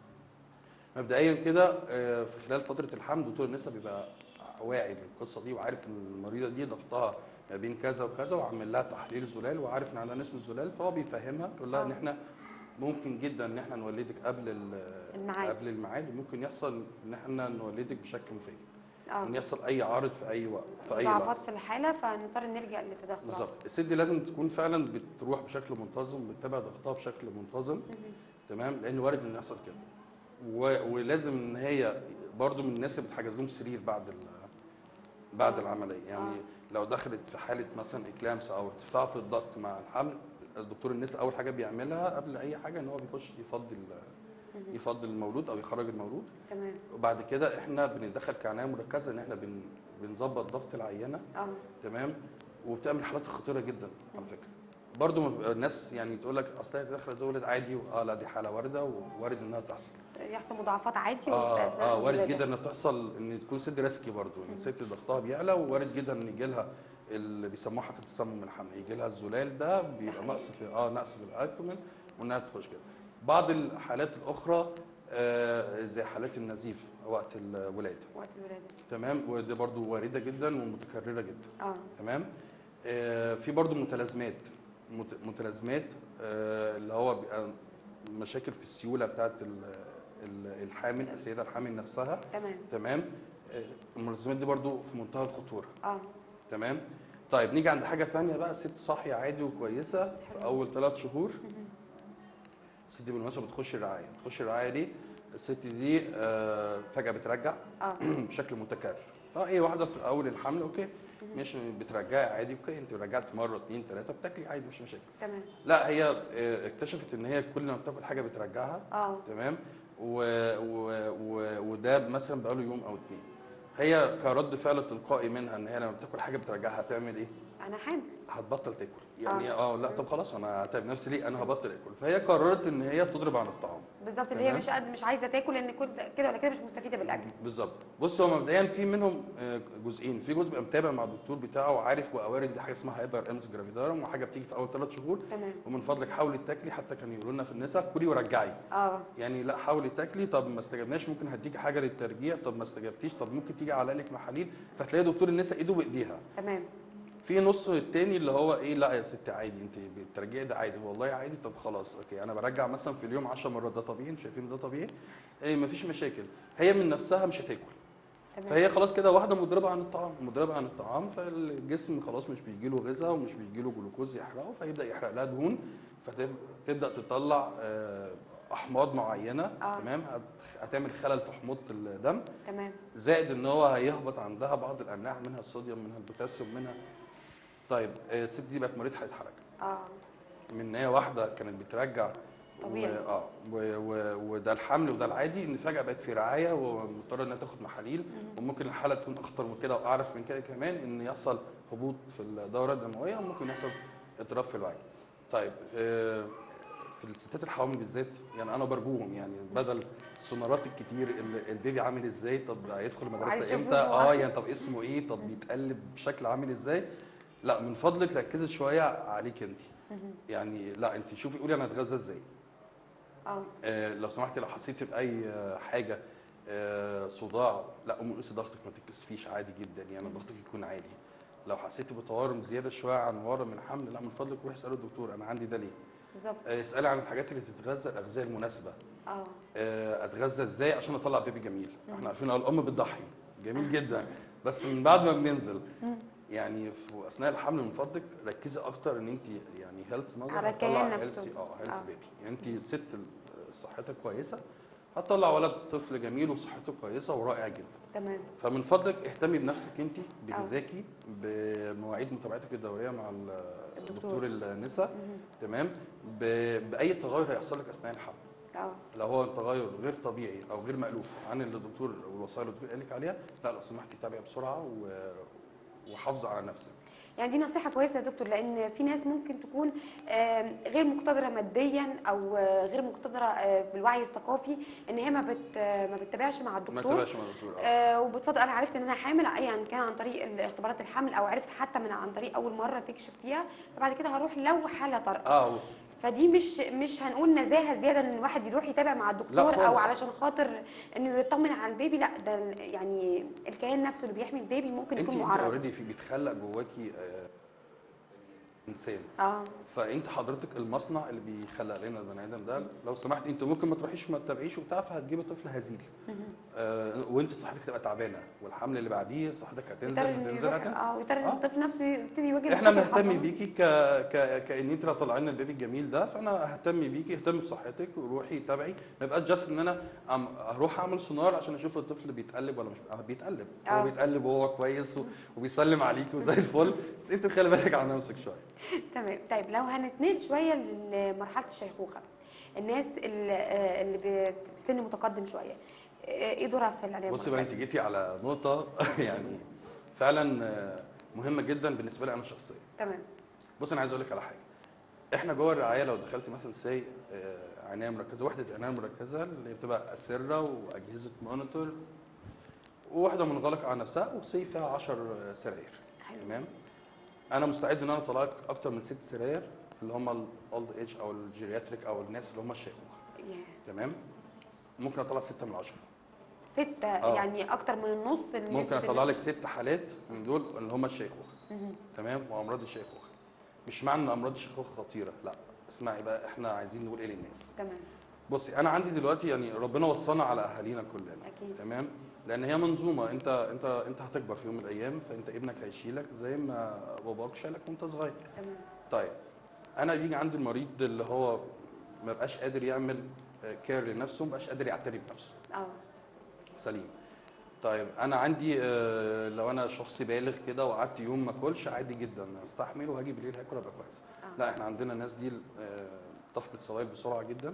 Speaker 2: مبدئيا كده آه، في خلال فتره الحمل دكتور النساء بيبقى واعي بالقصه دي وعارف ان المريضه دي ضغطها ما بين كذا وكذا وعامل لها تحليل زلال وعارف ان عندها نسبه زلال فهو بيفهمها يقول لها ان
Speaker 1: آه.
Speaker 2: احنا ممكن جدا ان احنا نولدك قبل ال-
Speaker 1: الميعاد.
Speaker 2: قبل الميعاد وممكن يحصل ان احنا نولدك بشكل مفاجئ
Speaker 1: اه
Speaker 2: ان يحصل اي عارض في اي وقت في اي
Speaker 1: ضعفات
Speaker 2: لحظه
Speaker 1: في الحاله فنضطر نلجا للتدخل
Speaker 2: بالظبط الست دي لازم تكون فعلا بتروح بشكل منتظم بتتابع ضغطها بشكل منتظم تمام لان وارد ان يحصل كده و... ولازم ان هي برضو من الناس اللي بتحجز لهم سرير بعد ال... بعد
Speaker 1: آه.
Speaker 2: العمليه يعني
Speaker 1: آه.
Speaker 2: لو دخلت في حاله مثلا اكلامس او ارتفاع في الضغط مع الحمل الدكتور النساء اول حاجه بيعملها قبل اي حاجه ان هو بيخش يفضي ال- يفضي المولود او يخرج المولود
Speaker 1: تمام
Speaker 2: وبعد كده احنا بندخل كعنايه مركزه ان احنا بن... بنظبط ضغط العينه
Speaker 1: اه
Speaker 2: تمام وبتعمل حالات خطيره جدا على فكره برضو ما بيبقى الناس يعني تقول لك اصل هي داخله تولد عادي اه لا دي حاله وارده ووارد انها تحصل
Speaker 1: يحصل مضاعفات عادي
Speaker 2: اه
Speaker 1: واستئذان
Speaker 2: اه وارد
Speaker 1: الولادة.
Speaker 2: جدا انها تحصل ان تكون ست ريسكي برضو ان الست ضغطها بيعلى ووارد جدا ان يجي لها اللي بيسموها حتى تسمم الحمل يجي لها الزلال ده بيبقى نقص في اه نقص في الالبومين وانها تخش كده بعض الحالات الاخرى آه زي حالات النزيف وقت الولاده
Speaker 1: وقت الولاده
Speaker 2: تمام ودي برضو وارده جدا ومتكرره جدا
Speaker 1: اه
Speaker 2: تمام آه في برضو متلازمات مت- متلازمات آه اللي هو بيبقى مشاكل في السيوله بتاعت ال- ال- الحامل السيده الحامل نفسها
Speaker 1: تمام
Speaker 2: تمام آه المتلازمات دي برضو في منتهى الخطوره
Speaker 1: اه
Speaker 2: تمام طيب نيجي عند حاجه تانية بقى ست صاحيه عادي وكويسه في اول ثلاث شهور الست دي بالمناسبه بتخش الرعايه بتخش الرعايه دي الست دي آه فجاه بترجع
Speaker 1: اه
Speaker 2: بشكل متكرر اه ايه واحده في اول الحمل اوكي مش بترجعي عادي اوكي انت رجعت مره اثنين ثلاثه بتاكلي عادي مش مشاكل
Speaker 1: تمام
Speaker 2: لا هي آه، اكتشفت ان هي كل ما بتاكل حاجه بترجعها
Speaker 1: اه
Speaker 2: تمام و... و... و... وده مثلا بقاله يوم او اثنين هي كرد فعل تلقائي منها ان هي لما بتاكل حاجه بترجعها هتعمل ايه؟
Speaker 1: انا حامل
Speaker 2: هتبطل تاكل يعني اه لا طب خلاص انا هتعب نفسي ليه انا هبطل اكل فهي قررت ان هي تضرب عن الطعام
Speaker 1: بالظبط اللي هي
Speaker 2: تمام.
Speaker 1: مش قد مش عايزه تاكل لان كل كده ولا كده مش مستفيده بالاكل
Speaker 2: بالظبط بص هو مبدئيا في منهم آه، جزئين في جزء بيبقى متابع مع الدكتور بتاعه وعارف وقوارد دي حاجه اسمها هايبر امس جرافيدارم وحاجه بتيجي في اول ثلاث شهور
Speaker 1: تمام
Speaker 2: ومن فضلك حاولي تاكلي حتى كانوا يقولوا لنا في النساء كلي ورجعي
Speaker 1: اه
Speaker 2: يعني لا حاولي تاكلي طب ما استجبناش ممكن هديكي حاجه للترجيع طب ما استجبتيش طب ممكن تيجي على لك محاليل فتلاقي دكتور النساء ايده بايديها
Speaker 1: تمام
Speaker 2: في نص التاني اللي هو ايه لا يا ستي عادي انت بترجعي ده عادي والله عادي طب خلاص اوكي انا برجع مثلا في اليوم 10 مرات ده طبيعي انتوا شايفين ده طبيعي ايه مفيش مشاكل هي من نفسها مش هتاكل
Speaker 1: تمام
Speaker 2: فهي خلاص كده واحده مضربه عن الطعام مضربه عن الطعام فالجسم خلاص مش بيجي له غذاء ومش بيجي له جلوكوز يحرقه فيبدا يحرق لها دهون فتبدا تطلع آه، احماض معينه
Speaker 1: آه.
Speaker 2: تمام هت- هتعمل خلل في حموضه الدم
Speaker 1: تمام
Speaker 2: زائد ان هو هيهبط عندها بعض الاملاح منها الصوديوم منها البوتاسيوم منها طيب آه، الست دي بقت مريضه حاله حركه
Speaker 1: اه
Speaker 2: من ان هي واحده كانت بترجع
Speaker 1: طبيعي.
Speaker 2: و... اه و... و... وده الحمل وده العادي ان فجاه بقت في رعايه ومضطره انها تاخد محاليل وممكن الحاله تكون اخطر من كده واعرف من كده كمان ان يحصل هبوط في الدوره الدمويه وممكن يحصل اضطراب في الوعي. طيب آه، في الستات الحوامل بالذات يعني انا برجوهم يعني بدل السونارات الكتير ال- البيبي عامل ازاي طب هيدخل
Speaker 1: وعايز
Speaker 2: المدرسه
Speaker 1: يشوف
Speaker 2: امتى
Speaker 1: وشه.
Speaker 2: اه يعني طب اسمه ايه طب بيتقلب بشكل عامل ازاي لا من فضلك ركزي شويه عليك انت يعني لا انت شوفي قولي انا اتغذى ازاي
Speaker 1: اه
Speaker 2: آه، لو سمحتي لو حسيتي باي آه، حاجه آه، صداع لا ام قيسي ضغطك ما تتكسفيش عادي جدا يعني ضغطك يكون عالي لو حسيتي بتورم زياده شويه عن ورم الحمل لا من فضلك روحي اسالي الدكتور انا عندي ده ليه
Speaker 1: بالظبط
Speaker 2: آه، اسالي عن الحاجات اللي تتغذى الاغذيه المناسبه
Speaker 1: اه
Speaker 2: آه، اتغذى ازاي عشان اطلع بيبي جميل احنا عارفين اه الام بتضحي جميل جدا بس من بعد ما بننزل يعني في اثناء الحمل من فضلك ركزي اكتر ان انت يعني هيلث ماذر
Speaker 1: على الكيان نفسه.
Speaker 2: اه هيلث
Speaker 1: آه.
Speaker 2: بيبي يعني انت ست ال- صحتك كويسه هتطلع ولد طفل جميل وصحته كويسه ورائع جدا
Speaker 1: تمام
Speaker 2: فمن فضلك اهتمي بنفسك انت بغذاكي بمواعيد متابعتك الدوريه مع ال-
Speaker 1: الدكتور.
Speaker 2: دكتور النساء تمام ب- باي تغير هيحصل لك اثناء الحمل
Speaker 1: اه
Speaker 2: لو هو تغير غير طبيعي او غير مالوف عن اللي الدكتور والوصايا اللي الدكتور قال لك عليها لا لو سمحتي تابعي بسرعه و... وحافظي على نفسك
Speaker 1: يعني دي نصيحة كويسة يا دكتور لأن في ناس ممكن تكون آم، غير مقتدرة ماديا أو آه، غير مقتدرة آه، بالوعي الثقافي إن هي ما بت آه، ما بتتابعش مع
Speaker 2: ما
Speaker 1: الدكتور
Speaker 2: تتابعش مع الدكتور آه.
Speaker 1: آه وبتفضل انا عرفت ان انا حامل ايا كان عن طريق اختبارات الحمل او عرفت حتى من عن طريق اول مره تكشف فيها فبعد كده هروح لو حاله طارئه
Speaker 2: اه
Speaker 1: فدي مش مش هنقول نزاهه زياده ان الواحد يروح يتابع مع
Speaker 2: لا
Speaker 1: الدكتور
Speaker 2: خالص.
Speaker 1: او علشان خاطر انه يطمن على البيبي لا ده ال- يعني الكيان نفسه اللي بيحمي البيبي ممكن
Speaker 2: انت
Speaker 1: يكون
Speaker 2: انت
Speaker 1: معرض
Speaker 2: اوريدي في بيتخلق جواكي آه انسان
Speaker 1: اه
Speaker 2: فانت حضرتك المصنع اللي بيخلق لنا البني ادم ده لو سمحت انت ممكن ما تروحيش ما تتابعيش وبتاع فهتجيبي طفل هزيل آه وانت صحتك تبقى تعبانه والحمل اللي بعديه صحتك هتنزل
Speaker 1: يضطر انه
Speaker 2: هتنزل
Speaker 1: يروح
Speaker 2: هتنزل
Speaker 1: اه يضطر ان
Speaker 2: آه.
Speaker 1: الطفل نفسه يبتدي يواجه
Speaker 2: احنا
Speaker 1: مشاكل
Speaker 2: بنهتم
Speaker 1: حضانة.
Speaker 2: بيكي ك... ك... كان انت طالعين لنا البيبي الجميل ده فانا اهتم بيكي اهتم بصحتك وروحي تابعي ما يبقاش جاست ان انا أم... اروح اعمل سونار عشان اشوف الطفل بيتقلب ولا مش آه بيتقلب
Speaker 1: آه.
Speaker 2: هو بيتقلب وهو كويس و... وبيسلم عليكي وزي الفل بس انت خلي بالك على نفسك شويه
Speaker 1: تمام طيب لو هنتنقل شويه لمرحله الشيخوخه الناس اللي, آه، اللي ب- بسن متقدم شويه آه، ايه دورها في العنايه
Speaker 2: بصي بقى انت
Speaker 1: المركزة؟
Speaker 2: جيتي على نقطه يعني فعلا آه، مهمه جدا بالنسبه لي انا شخصيا
Speaker 1: تمام
Speaker 2: بص انا عايز اقول لك على حاجه احنا جوه الرعايه لو دخلت مثلا سي عنايه مركزه وحده عنايه مركزه اللي بتبقى اسره واجهزه مونيتور وواحده منغلقه على نفسها وسي فيها 10 سراير
Speaker 1: حلو.
Speaker 2: تمام انا مستعد ان انا اطلع لك اكتر من ست سراير اللي هم الاولد ايج او الجيرياتريك او الناس اللي هم الشيخوخه
Speaker 1: يا.
Speaker 2: تمام ممكن اطلع ستة من عشرة
Speaker 1: ستة
Speaker 2: آه.
Speaker 1: يعني أكتر من النص الناس
Speaker 2: ممكن اطلع
Speaker 1: الناس-
Speaker 2: لك ست حالات من دول اللي هم الشيخوخه
Speaker 1: مهم.
Speaker 2: تمام وامراض الشيخوخه مش معنى ان امراض الشيخوخه خطيره لا اسمعي بقى احنا عايزين نقول ايه للناس
Speaker 1: تمام
Speaker 2: بصي انا عندي دلوقتي يعني ربنا وصانا على اهالينا كلنا
Speaker 1: أكيد.
Speaker 2: تمام لان هي منظومه انت انت انت هتكبر في يوم من الايام فانت ابنك هيشيلك زي ما باباك شالك وانت صغير
Speaker 1: تمام
Speaker 2: طيب انا بيجي عندي المريض اللي هو ما بقاش قادر يعمل كير لنفسه ما بقاش قادر يعتني بنفسه
Speaker 1: اه
Speaker 2: سليم طيب انا عندي آه، لو انا شخص بالغ كده وقعدت يوم ما اكلش عادي جدا استحمل وهاجي بالليل هاكل ابقى كويس
Speaker 1: آه.
Speaker 2: لا احنا عندنا ناس دي آه، تفقد سوائل بسرعه جدا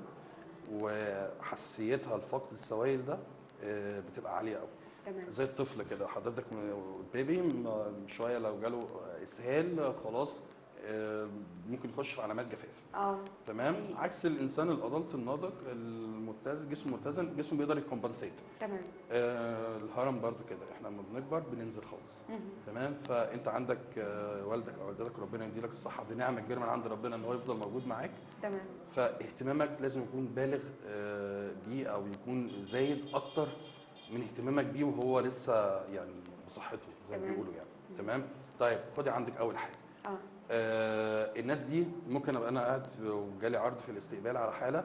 Speaker 2: وحساسيتها لفقد السوائل ده آه، بتبقى عاليه قوي
Speaker 1: تمام
Speaker 2: زي الطفل كده حضرتك م- البيبي م- شويه لو جاله اسهال آه، خلاص آه، ممكن يخش في علامات جفاف
Speaker 1: اه
Speaker 2: تمام
Speaker 1: أكيد.
Speaker 2: عكس الانسان الادلت الناضج المتزن جسمه متزن جسمه بيقدر يكمبنسيت
Speaker 1: تمام
Speaker 2: آه الهرم برضو كده احنا لما بنكبر بننزل خالص
Speaker 1: مهم.
Speaker 2: تمام فانت عندك آه والدك او والدتك ربنا يديلك الصحه دي نعمه كبيره من عند ربنا ان هو يفضل موجود معاك
Speaker 1: تمام
Speaker 2: فاهتمامك لازم يكون بالغ آه بيه او يكون زايد اكتر من اهتمامك بيه وهو لسه يعني بصحته زي ما
Speaker 1: تمام.
Speaker 2: بيقولوا يعني تمام طيب خدي عندك اول حاجه
Speaker 1: اه
Speaker 2: آه الناس دي ممكن ابقى انا قاعد في- وجالي عرض في الاستقبال على حاله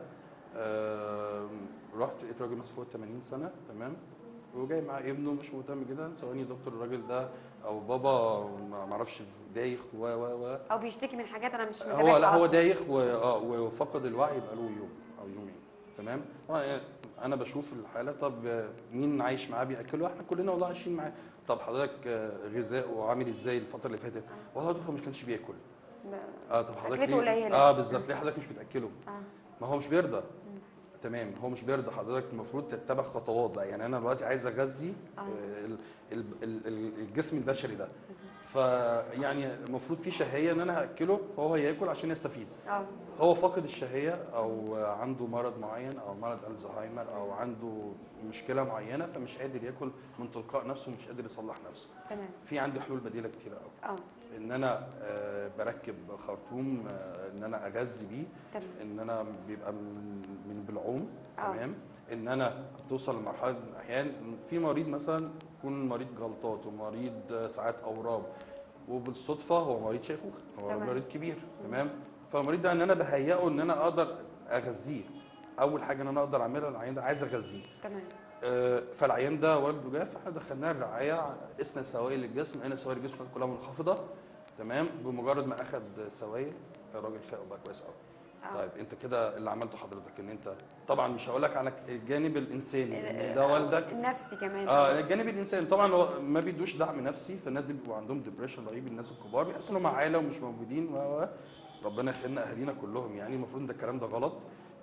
Speaker 2: آه رحت لقيت راجل مثلا فوق 80 سنه تمام وجاي مع ابنه مش مهتم جدا ثواني يا دكتور الراجل ده او بابا ما ما اعرفش دايخ و و و
Speaker 1: او بيشتكي من حاجات انا مش
Speaker 2: هو
Speaker 1: متابعها
Speaker 2: لا هو
Speaker 1: أصلاً.
Speaker 2: دايخ و- اه وفقد الوعي بقاله يوم او يومين تمام طبعاً انا بشوف الحاله طب مين عايش معاه بياكله احنا كلنا والله عايشين معاه طب حضرتك آه، غذاءه عامل ازاي الفتره اللي فاتت والله دكتور مش كانش بياكل
Speaker 1: ب-
Speaker 2: اه طب حضرتك
Speaker 1: أكلته
Speaker 2: ليه-
Speaker 1: قليلة.
Speaker 2: اه بالظبط ليه حضرتك مش بتاكله
Speaker 1: اه
Speaker 2: ما هو مش بيرضى تمام هو مش بيرضى حضرتك المفروض تتبع خطوات بقى يعني انا دلوقتي عايز اغذي
Speaker 1: آه.
Speaker 2: آه، ال- ال- ال- ال- الجسم البشري ده فيعني المفروض في شهيه ان انا هاكله فهو ياكل عشان يستفيد
Speaker 1: اه
Speaker 2: هو فاقد الشهيه او عنده مرض معين او مرض الزهايمر او عنده مشكله معينه فمش قادر ياكل من تلقاء نفسه مش قادر يصلح نفسه
Speaker 1: تمام
Speaker 2: في عندي حلول بديله كتير قوي
Speaker 1: اه
Speaker 2: ان انا آه، بركب خرطوم آه، ان انا اغذي بيه
Speaker 1: تمام
Speaker 2: ان انا بيبقى من من بالعوم
Speaker 1: آه.
Speaker 2: تمام ان انا توصل لمرحله من الاحيان في مريض مثلا يكون مريض جلطات ومريض ساعات اورام وبالصدفه هو مريض شيخوخه هو
Speaker 1: تمام.
Speaker 2: مريض كبير تمام فالمريض ده ان انا بهيئه ان انا اقدر اغذيه اول حاجه ان انا اقدر اعملها للعيان ده عايز اغذيه
Speaker 1: تمام
Speaker 2: آه، فالعيان ده والده جه فاحنا دخلناه الرعايه قسنا سوائل الجسم لقينا سوائل الجسم كلها منخفضه تمام بمجرد ما اخد سوائل الراجل فاق بقى كويس قوي
Speaker 1: آه.
Speaker 2: طيب انت كده اللي عملته حضرتك ان انت طبعا مش هقول لك على الجانب الانساني ان ده والدك
Speaker 1: النفسي كمان
Speaker 2: اه الجانب الانساني طبعا هو ما بيدوش دعم نفسي فالناس دي بيبقوا عندهم ديبريشن رهيب الناس الكبار بيحسوا انهم عائله ومش موجودين و و- ربنا يخلينا اهالينا كلهم يعني المفروض ان ده الكلام ده غلط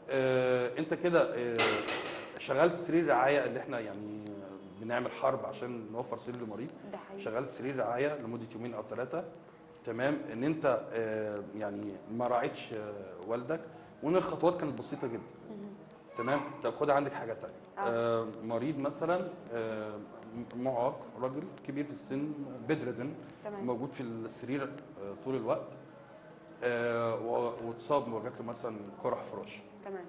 Speaker 2: آه انت كده آه شغلت سرير رعايه اللي احنا يعني بنعمل حرب عشان نوفر سرير للمريض
Speaker 1: ده حقيقي
Speaker 2: شغلت سرير رعايه لمده يومين او ثلاثه تمام ان انت آه يعني ما راعيتش آه والدك وان الخطوات كانت بسيطه جدا تمام طب خد عندك حاجه تانية
Speaker 1: آه.
Speaker 2: آه مريض مثلا آه معاق راجل كبير في السن بدردن
Speaker 1: تمام
Speaker 2: موجود في السرير آه طول الوقت آه و- واتصاب وجات له مثلا قرح فراش
Speaker 1: تمام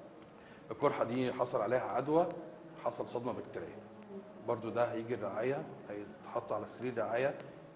Speaker 2: القرحه دي حصل عليها عدوى حصل صدمه بكتيريه برضو ده هيجي الرعايه هيتحط على سرير رعايه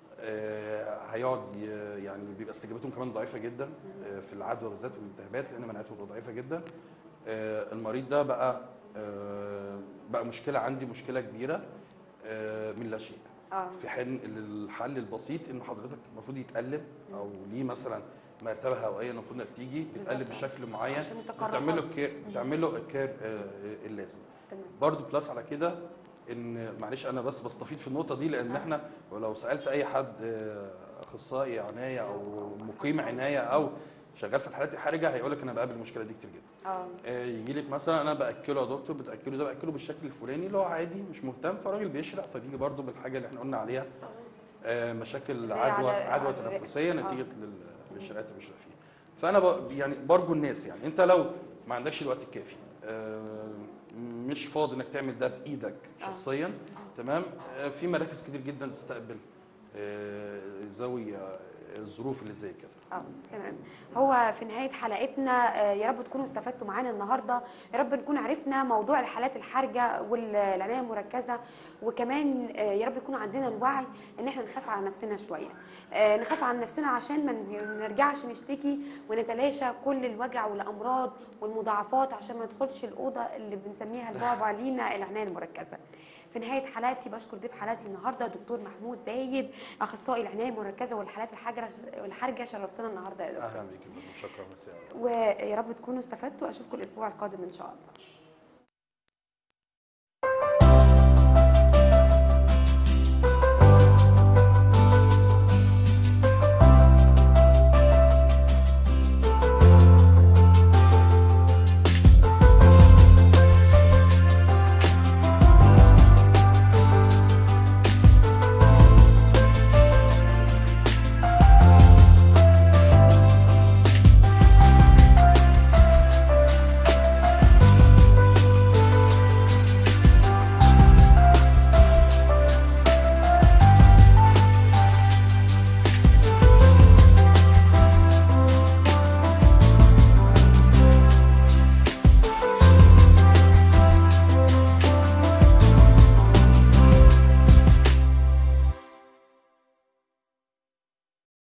Speaker 2: آه، هيقعد ي- يعني بيبقى استجابتهم كمان ضعيفه جدا آه، في العدوى بالذات والالتهابات لان مناعتهم بتبقى ضعيفه جدا آه، المريض ده بقى آه، بقى مشكله عندي مشكله كبيره آه، من لا شيء
Speaker 1: اه
Speaker 2: في حين الحل البسيط ان حضرتك المفروض يتقلب او ليه مثلا مرتبه هوائيه المفروض انها تيجي يتقلب
Speaker 1: بالظبط.
Speaker 2: بشكل معين
Speaker 1: عشان التقرحات.
Speaker 2: بتعمل له الكير بتعمل له الكير آه، اللازم
Speaker 1: تمام
Speaker 2: برضو بلس على كده ان معلش انا بس بستفيد في النقطه دي لان
Speaker 1: آه.
Speaker 2: احنا ولو سالت اي حد آه، اخصائي عنايه او مقيم عنايه او شغال في الحالات الحرجه هيقول لك انا بقابل المشكله دي كتير جدا
Speaker 1: اه
Speaker 2: آه، يجي لك مثلا انا باكله يا دكتور بتاكله ده باكله بالشكل الفلاني اللي هو عادي مش مهتم فالراجل بيشرق فبيجي برضو بالحاجه اللي احنا قلنا عليها آه، مشاكل
Speaker 1: اللي هي
Speaker 2: عدوى
Speaker 1: على-
Speaker 2: عدوى
Speaker 1: على الرئة.
Speaker 2: تنفسيه
Speaker 1: آه.
Speaker 2: نتيجه لل- للشرقات اللي بيشرق فيها فانا ب- يعني برجو الناس يعني انت لو ما عندكش الوقت الكافي آه، مش فاضي انك تعمل ده بايدك
Speaker 1: آه.
Speaker 2: شخصيا تمام آه، في مراكز كتير جدا تستقبل آه، ذوي آه، الظروف اللي زي كده
Speaker 1: اه تمام هو في نهايه حلقتنا آه، يا رب تكونوا استفدتوا معانا النهارده يا رب نكون عرفنا موضوع الحالات الحرجه والعنايه المركزه وكمان آه، يا رب يكون عندنا الوعي ان احنا نخاف على نفسنا شويه آه، نخاف على نفسنا عشان ما نرجعش نشتكي ونتلاشى كل الوجع والامراض والمضاعفات عشان ما ندخلش الاوضه اللي بنسميها البعبع لينا العنايه المركزه في نهايه حلقتي بشكر ضيف حلقتي النهارده دكتور محمود زايد اخصائي العنايه المركزه والحالات الحرجه والحرجه شرفتنا النهارده يا دكتور
Speaker 2: اهلا بيك يا فندم. شكرا مساء
Speaker 1: ويا رب تكونوا استفدتوا اشوفكم الاسبوع القادم ان شاء الله